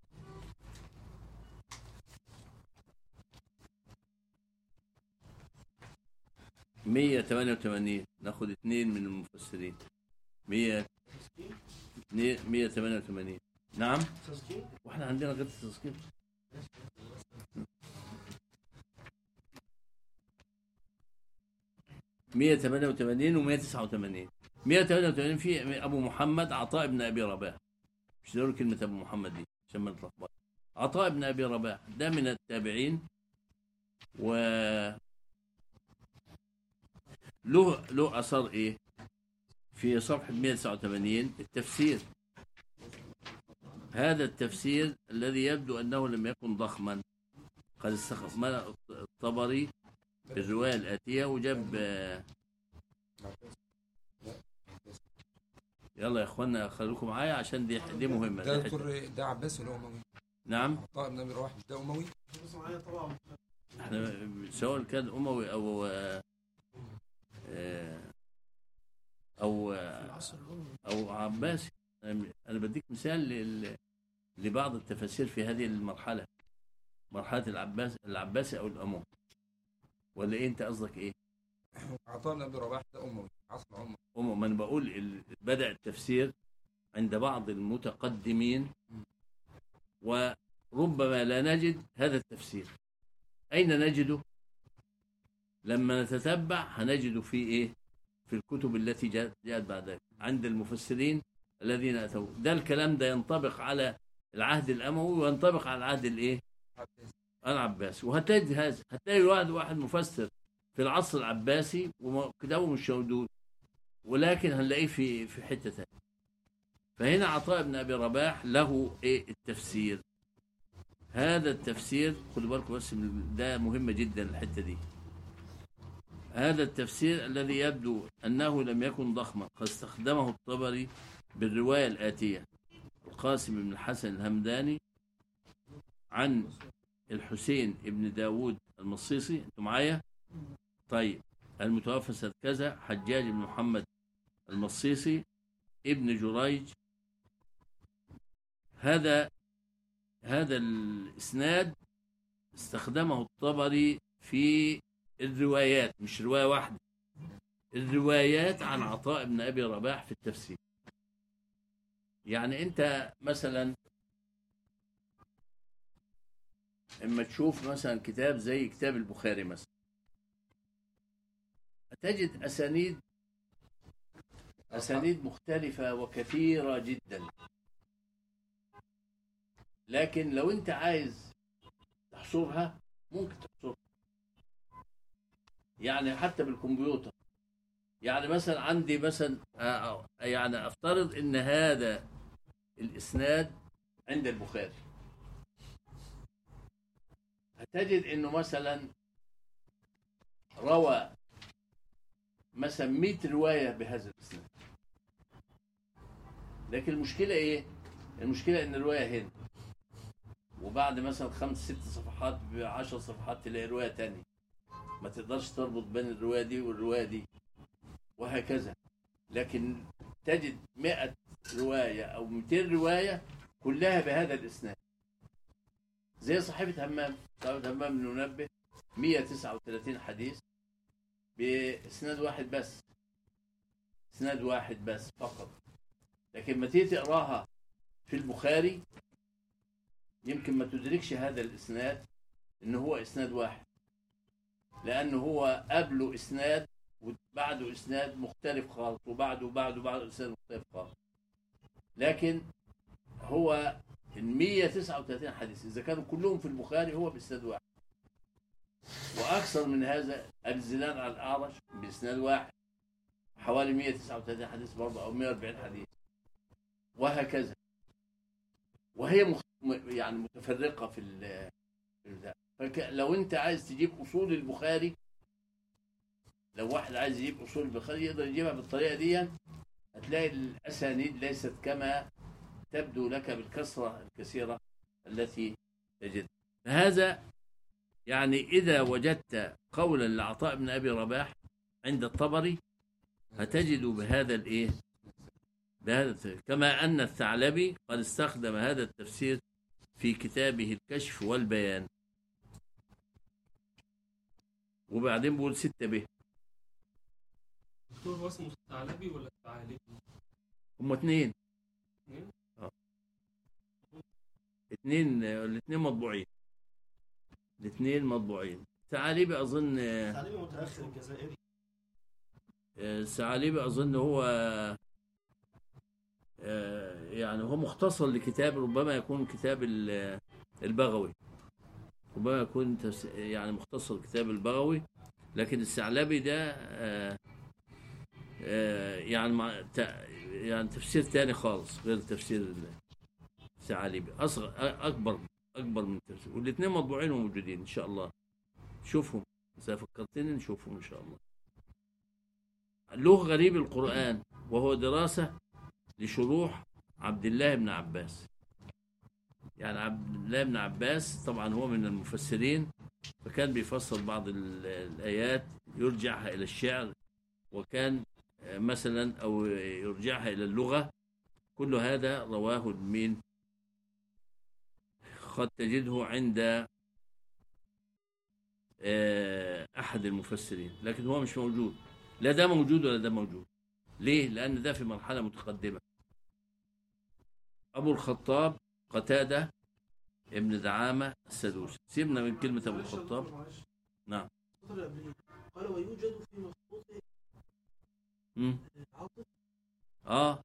مية تمانية وتمانين ناخد اتنين من المفسرين مية اتنين- مية تمانية وتمانين نعم تسجيل واحنا عندنا غير التذكير مية تمانية وتمانين ومية تسعة وتمانين مية تمانية وتمانين في أبو محمد عطاء بن أبي رباح مش ضروري كلمة أبو محمد دي عشان ما نتلخبط عطاء بن أبي رباح ده من التابعين و له له أثر إيه في صفحة 189 التفسير هذا التفسير الذي يبدو أنه لم يكن ضخما قد استخدم الطبري في الرواية الآتية وجاب آه، يلا يا اخوانا خليكم معايا عشان دي دي مهمة ده دي حتة. دكتور ده عباسي ولا اموي؟ نعم عطاء بن ابي رواح ده اموي؟ بص معايا طبعا احنا سواء كان اموي او آه، آه، او في آه، العصر الأموي او عباسي انا أنا بديك مثال لل- لبعض التفاسير في هذه المرحله مرحله العباس العباسي او الاموي ولا ايه انت قصدك ايه؟ عطاء بن ابي رواح ده اموي عصر عمر أم ما انا بقول ال- بدا التفسير عند بعض المتقدمين وربما لا نجد هذا التفسير اين نجده؟ لما نتتبع هنجده في ايه؟ في الكتب التي جاءت جاءت بعد ذلك عند المفسرين الذين اتوا ده الكلام ده ينطبق على العهد الاموي وينطبق على العهد الايه؟ عباسي العباسي وهتجد هذا هتلاقي واحد واحد مفسر في العصر العباسي وكتابه مش موجود ولكن هنلاقيه في في حته ثانيه فهنا عطاء بن ابي رباح له ايه التفسير هذا التفسير خدوا بالكم بس من- ده مهمه جدا الحته دي هذا التفسير الذي يبدو انه لم يكن ضخما قد استخدمه الطبري بالروايه الاتيه القاسم بن الحسن الهمداني عن الحسين ابن داود المصيصي انتوا معايا طيب المتوفى سنة كذا حجاج بن محمد المصيصي ابن جريج هذا هذا الاسناد استخدمه الطبري في الروايات مش روايه واحده الروايات عن عطاء بن ابي رباح في التفسير يعني انت مثلا اما تشوف مثلا كتاب زي كتاب البخاري مثلا تجد اسانيد اسانيد مختلفه وكثيره جدا لكن لو انت عايز تحصرها ممكن تحصرها يعني حتى بالكمبيوتر يعني مثلا عندي مثلا آه، آه، يعني افترض ان هذا الاسناد عند البخاري هتجد انه مثلا روى مثلا 100 روايه بهذا الاسناد لكن المشكله ايه؟ المشكله ان الروايه هنا وبعد مثلا خمس ست صفحات بعشر صفحات تلاقي روايه تانية ما تقدرش تربط بين الروايه دي والروايه دي وهكذا لكن تجد 100 روايه او 200 روايه كلها بهذا الاسناد زي صحيفه همام صحيفه همام بن منبه 139 حديث باسناد واحد بس اسناد واحد بس فقط لكن ما تيجي تقراها في البخاري يمكن ما تدركش هذا الاسناد ان هو اسناد واحد لانه هو قبله اسناد وبعده اسناد مختلف خالص وبعده وبعده وبعده اسناد مختلف خالص لكن هو ال 139 حديث اذا كانوا كلهم في البخاري هو باسناد واحد واكثر من هذا الزلال على الاعرج باسناد واحد حوالي 139 حديث برضه او 140 حديث وهكذا وهي مخ... م- يعني متفرقه في ال في البتاع. فك... لو انت عايز تجيب اصول البخاري لو واحد عايز يجيب اصول البخاري يقدر يجيبها بالطريقه دي هتلاقي الاسانيد ليست كما تبدو لك بالكثره الكثيره التي تجد هذا يعني اذا وجدت قولا لعطاء بن ابي رباح عند الطبري هتجد بهذا الايه بهذا التفسير. كما أن الثعلبي قد استخدم هذا التفسير في كتابه الكشف والبيان وبعدين بيقول ستة به دكتور هو اسمه الثعلبي ولا الثعالبي؟ هم اتنين اتنين؟ اه اتنين الاتنين مطبوعين الاتنين مطبوعين ثعالبي أظن تعليمي متاخر الجزائري الثعالبي أظن هو آه، يعني هو مختصر لكتاب ربما يكون كتاب ال- البغوي ربما يكون تفس- يعني مختصر كتاب البغوي لكن الثعلبي ده آه، آه، يعني مع ت- يعني تفسير تاني خالص غير تفسير الثعالبي أصغر أ- أكبر أكبر من تفسير والاثنين مطبوعين وموجودين إن شاء الله شوفهم إذا فكرتني نشوفهم إن شاء الله له غريب القرآن وهو دراسة لشروح عبد الله بن عباس يعني عبد الله بن عباس طبعا هو من المفسرين فكان بيفسر بعض ال- الآيات يرجعها إلى الشعر وكان آه، مثلا أو يرجعها إلى اللغة كل هذا رواه المين قد تجده عند آه، أحد المفسرين لكن هو مش موجود لا ده موجود ولا ده موجود ليه؟ لأن ده في مرحلة متقدمة أبو الخطاب قتادة ابن دعامة السدوسي سيبنا من كلمة أبو معلش يا الخطاب دكتور، معلش. نعم. السطر اللي قبليه قال ويوجد في مخطوط مم. عاطف آه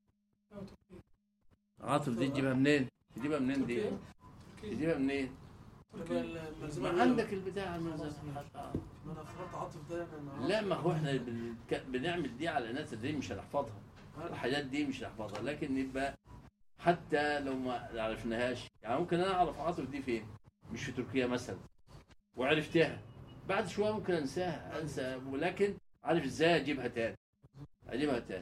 عاطف دي تجيبها منين؟ تجيبها منين دي؟ تجيبها منين؟ يبقى الملزمة ما عندك البتاع الملزمة. آه. ما انا فرطت عاطف ده انا ما لا ما هو احنا بنك- بنعمل دي على ناس دي مش هنحفظها الحاجات دي مش هنحفظها لكن يبقى حتى لو ما عرفناهاش يعني ممكن انا اعرف عاطف دي فين مش في تركيا مثلا وعرفتها بعد شويه ممكن انساها انسى ولكن عارف ازاي اجيبها تاني اجيبها تاني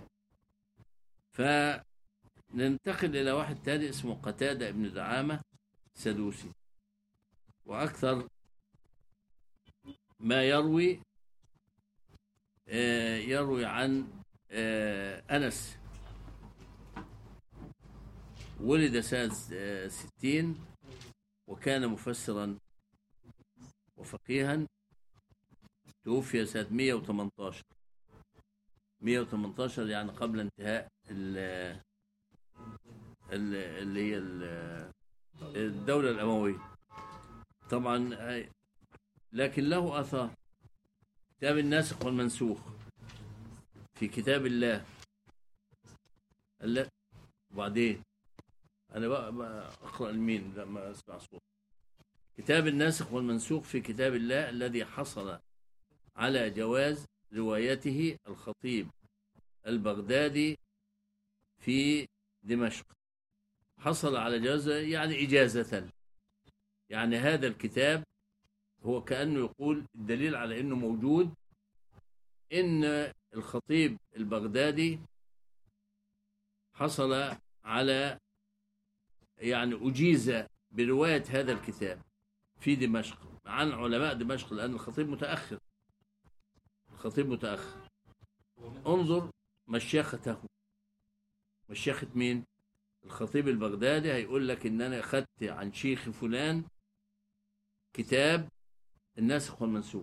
فننتقل الى واحد تاني اسمه قتاده ابن دعامه سدوسي واكثر ما يروي آه، يروي عن آه، أنس ولد سنة آه، ستين وكان مفسرا وفقيها توفي سنة 118 118 يعني قبل انتهاء ال- ال- اللي هي ال- الدولة الأموية طبعا آه، لكن له آثار كتاب الناسخ والمنسوخ في كتاب الله لا وبعدين انا بقى, بقى اقرا لمين لما اسمع صوت كتاب الناسخ والمنسوخ في كتاب الله الذي حصل على جواز روايته الخطيب البغدادي في دمشق حصل على جواز يعني إجازة يعني هذا الكتاب هو كأنه يقول الدليل على أنه موجود إن الخطيب البغدادي حصل على يعني أجيز برواية هذا الكتاب في دمشق عن علماء دمشق لأن الخطيب متأخر الخطيب متأخر انظر مشيخته مشيخة مين؟ الخطيب البغدادي هيقول لك إن أنا أخذت عن شيخ فلان كتاب الناسخ والمنسوخ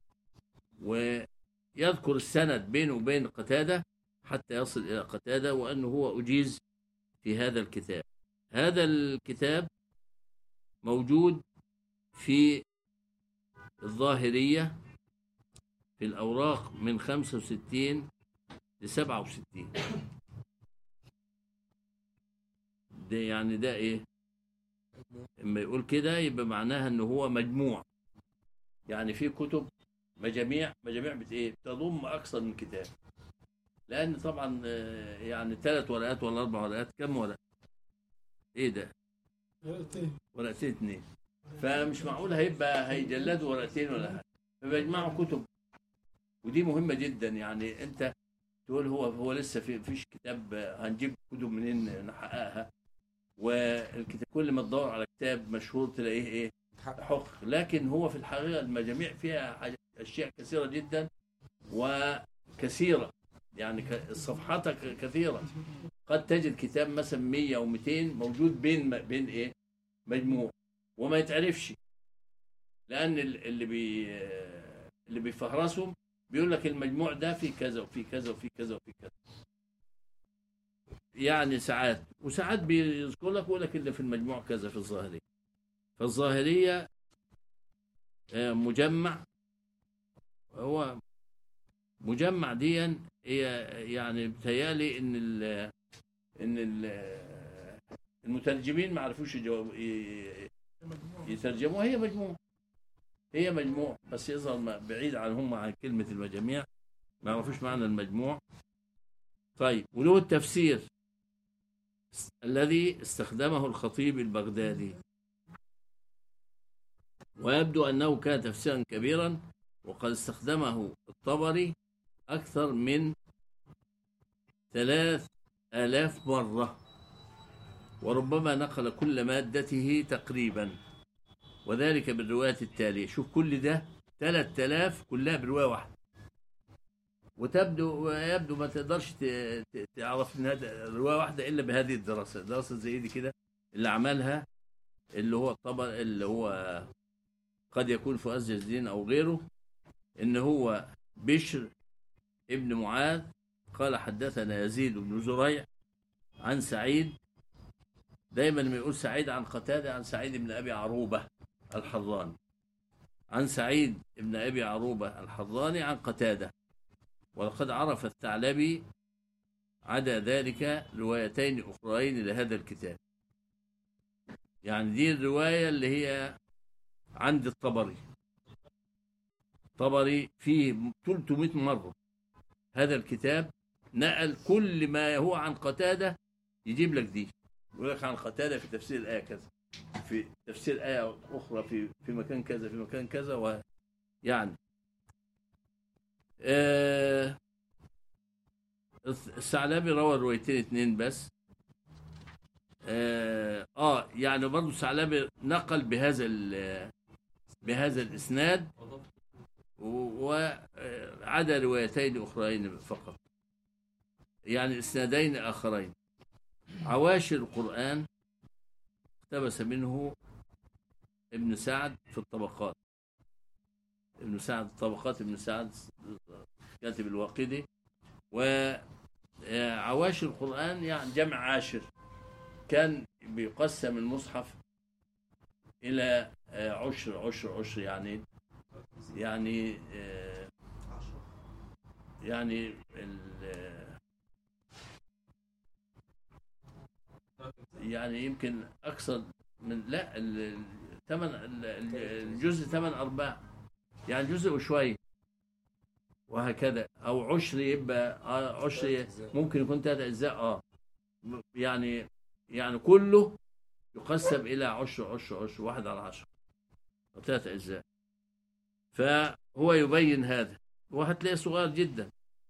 ويذكر السند بينه وبين قتادة حتى يصل إلى قتادة وأنه هو أجيز في هذا الكتاب هذا الكتاب موجود في الظاهرية في الأوراق من 65 ل 67 ده يعني ده إيه؟ لما يقول كده يبقى معناها إن هو مجموع يعني في كتب مجاميع مجاميع بت ايه تضم اكثر من كتاب لان طبعا آه، يعني ثلاث ورقات ولا اربع ورقات كم ورقه ايه ده ورقتين ورقتين اتنين فمش معقول هيبقى هيجلدوا ورقتين ولا حاجه فبيجمعوا كتب ودي مهمه جدا يعني انت تقول هو هو لسه في فيش كتاب آه، هنجيب كتب منين نحققها والكتاب كل ما تدور على كتاب مشهور تلاقيه ايه حق لكن هو في الحقيقة المجاميع فيها حاجة- أشياء كثيرة جدا وكثيرة يعني ك- الصفحات ك- كثيرة قد تجد كتاب مثلا 100 او 200 موجود بين بين ايه مجموع وما يتعرفش لان ال- اللي بي اللي بيفهرسهم بيقول لك المجموع ده في كذا وفي كذا وفي كذا وفي كذا يعني ساعات وساعات بيذكر لك يقول لك اللي في المجموع كذا في الظاهريه فالظاهريه آه، مجمع هو مجمع ديا هي يعني بتهيالي ان ال ان ال المترجمين ما عرفوش يجاوب- ي- مجموعة. يترجموها هي مجموع هي مجموع بس يظهر ما- بعيد عن هم عن كلمة المجاميع ما يعرفوش معنى المجموع طيب وله التفسير الذي استخدمه الخطيب البغدادي ويبدو أنه كان تفسيرا كبيرا وقد استخدمه الطبري أكثر من ثلاث آلاف مرة وربما نقل كل مادته تقريبا وذلك بالرواية التالية شوف كل ده ثلاث آلاف كلها برواية واحدة وتبدو ويبدو ما تقدرش ت- ت- تعرف ان هذا رواية واحدة إلا بهذه الدراسة دراسة زي دي كده اللي عملها اللي هو الطبر اللي هو قد يكون فؤاد الدين أو غيره إن هو بشر ابن معاذ قال حدثنا يزيد بن زريع عن سعيد دايما لما يقول سعيد عن قتادة عن سعيد بن أبي عروبة الحراني عن سعيد بن أبي عروبة الحراني عن قتادة ولقد عرف الثعلبي عدا ذلك روايتين أخرين لهذا الكتاب يعني دي الرواية اللي هي عند الطبري طبري فيه 300 مرة هذا الكتاب نقل كل ما هو عن قتادة يجيب لك دي يقول لك عن قتادة في تفسير الآية كذا في تفسير آية أخرى في في مكان كذا في مكان كذا ويعني آه الثعلبي روى روايتين اتنين بس آه, اه يعني برضه الثعلبي نقل بهذا ال- بهذا الاسناد وعدا روايتين اخرين فقط يعني اسنادين اخرين عواشر القران اقتبس منه ابن سعد في الطبقات ابن سعد الطبقات ابن سعد كاتب الواقدي وعواشر القرآن يعني جمع عاشر كان بيقسم المصحف إلى آه، عشر عشر عشر يعني يعني آه، يعني ال- يعني يمكن أكثر من لا ال- ال- ثمن ال- ال- الجزء ثمن أرباع يعني جزء وشوية وهكذا أو عشر يبقى آه، عشر ممكن يكون ثلاث أجزاء اه يعني يعني كله يقسم إلى عشر عشر عشر واحد على عشر ثلاث أجزاء فهو يبين هذا وهتلاقيه صغير جدا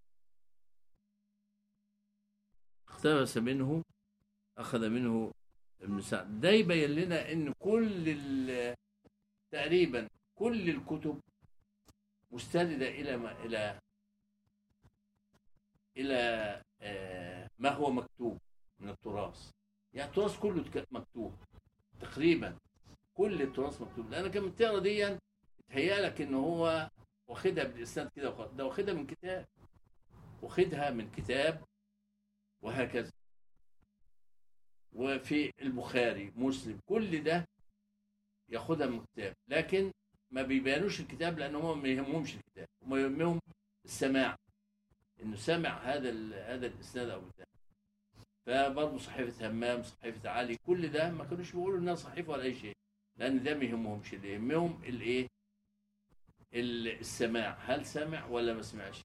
اقتبس منه أخذ منه ابن سعد ده يبين لنا إن كل ال- تقريبا كل الكتب مستندة إلى ما إلى إلى آه، ما هو مكتوب من التراث يعني التراث كله تك- مكتوب تقريبا كل التراث مكتوب لأن كان تقرا دي تهيألك إن هو واخدها بالإسناد كده وخلاص. ده واخدها من كتاب واخدها من كتاب وهكذا وفي البخاري مسلم كل ده ياخدها من كتاب لكن ما بيبينوش الكتاب لان هم ما يهمهمش الكتاب هم يهمهم السماع انه سمع هذا ال- هذا الاسناد او بتاع فبرضه صحيفه همام صحيفه علي كل ده ما كانوش بيقولوا انها صحيفه ولا اي شيء لان ده ما يهمهمش اللي يهمهم الايه ال- السماع هل سمع ولا ما سمعش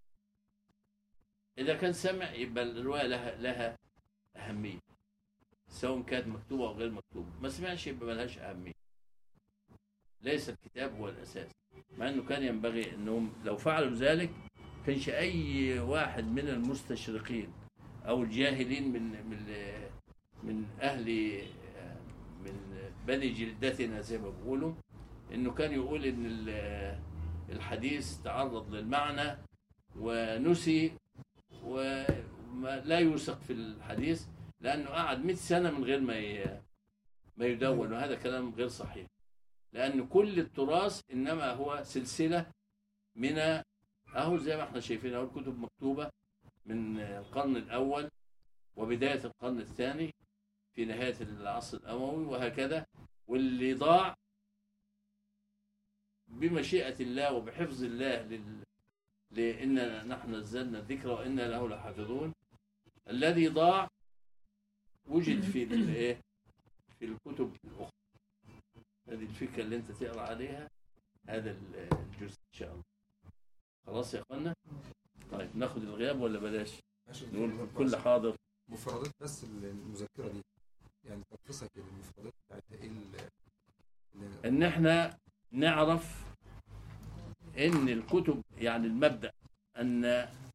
اذا كان سمع يبقى الروايه لها لها اهميه سواء كانت مكتوبه او غير مكتوبه ما سمعش يبقى ملهاش اهميه ليس الكتاب هو الاساس مع انه كان ينبغي انهم لو فعلوا ذلك كانش اي واحد من المستشرقين او الجاهلين من من من اهل من بني جلدتنا زي ما بيقولوا انه كان يقول ان ال- الحديث تعرض للمعنى ونسي وما ما لا يوثق في الحديث لانه قعد 100 سنه من غير ما ي- ما يدون وهذا كلام غير صحيح لان كل التراث انما هو سلسله من اهو زي ما احنا شايفين اهو الكتب مكتوبه من القرن الاول وبدايه القرن الثاني في نهايه العصر الاموي وهكذا واللي ضاع بمشيئه الله وبحفظ الله لل... لإننا نحن نزلنا الذكر وإنا له لحافظون الذي ضاع وجد في الايه في الكتب الأخرى هذه الفكرة اللي أنت تقرأ عليها هذا الجزء إن شاء الله خلاص يا أخوانا طيب ناخد الغياب ولا بلاش ماشي نقول كل حاضر مفردات بس المذكره دي يعني تلخيصها كده المفردات بتاعتها ايه ال- اللي- ان احنا نعرف ان الكتب يعني المبدا ان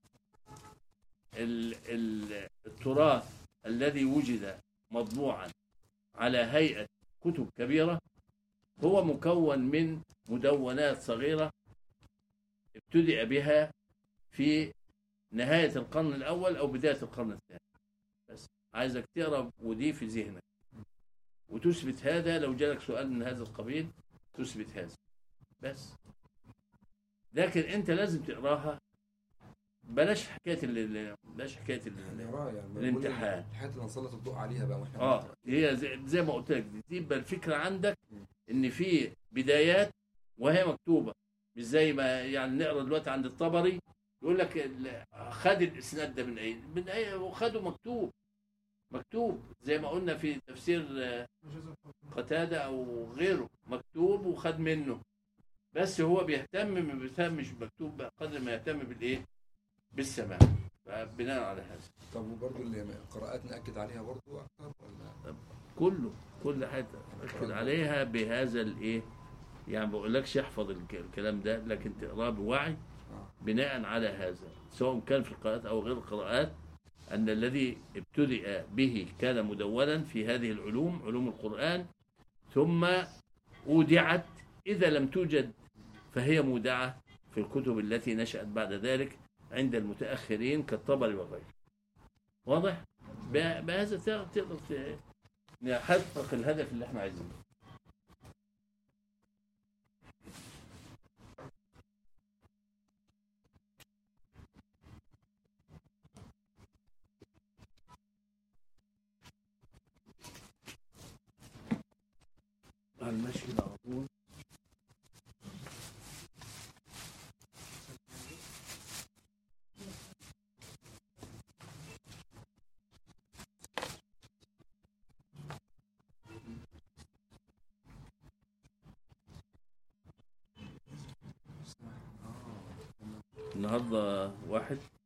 ال- ال- التراث الذي وجد مطبوعا على هيئه كتب كبيره هو مكون من مدونات صغيره ابتدأ بها في نهايه القرن الاول او بدايه القرن الثاني بس عايزك تقرا ودي في ذهنك وتثبت هذا لو جالك سؤال من هذا القبيل تثبت هذا بس لكن انت لازم تقراها بلاش حكايه ال- بلاش حكايه ال- نقراها يعني بقول الامتحان. الحاجات اللي هنسلط الضوء عليها بقى واحنا اه بنقرأ. هي زي, زي ما قلت لك دي تبقى الفكره عندك ان في بدايات وهي مكتوبه مش زي ما يعني نقرا دلوقتي عند الطبري يقول لك ال- خد الاسناد ده من اي من اي وخده مكتوب مكتوب زي ما قلنا في تفسير آه، قتاده او غيره مكتوب وخد منه بس هو بيهتم ما بيهتمش مكتوب بقى قدر ما يهتم بالايه بالسماع فبناء على هذا طب وبرضه اللي القراءات ناكد عليها برضه اكتر ولا كله كل حاجه ركز عليها بهذا الايه يعني ما بقولكش احفظ الك- الكلام ده لكن تقراه بوعي بناء على هذا سواء كان في القراءات او غير القراءات ان الذي ابتدأ به كان مدونا في هذه العلوم علوم القرآن ثم اودعت اذا لم توجد فهي مودعه في الكتب التي نشأت بعد ذلك عند المتأخرين كالطبري وغيره واضح؟ ب- بهذا تقدر تقدر ت- نحقق الهدف اللي احنا عايزينه على المشي ده على طول النهارده واحد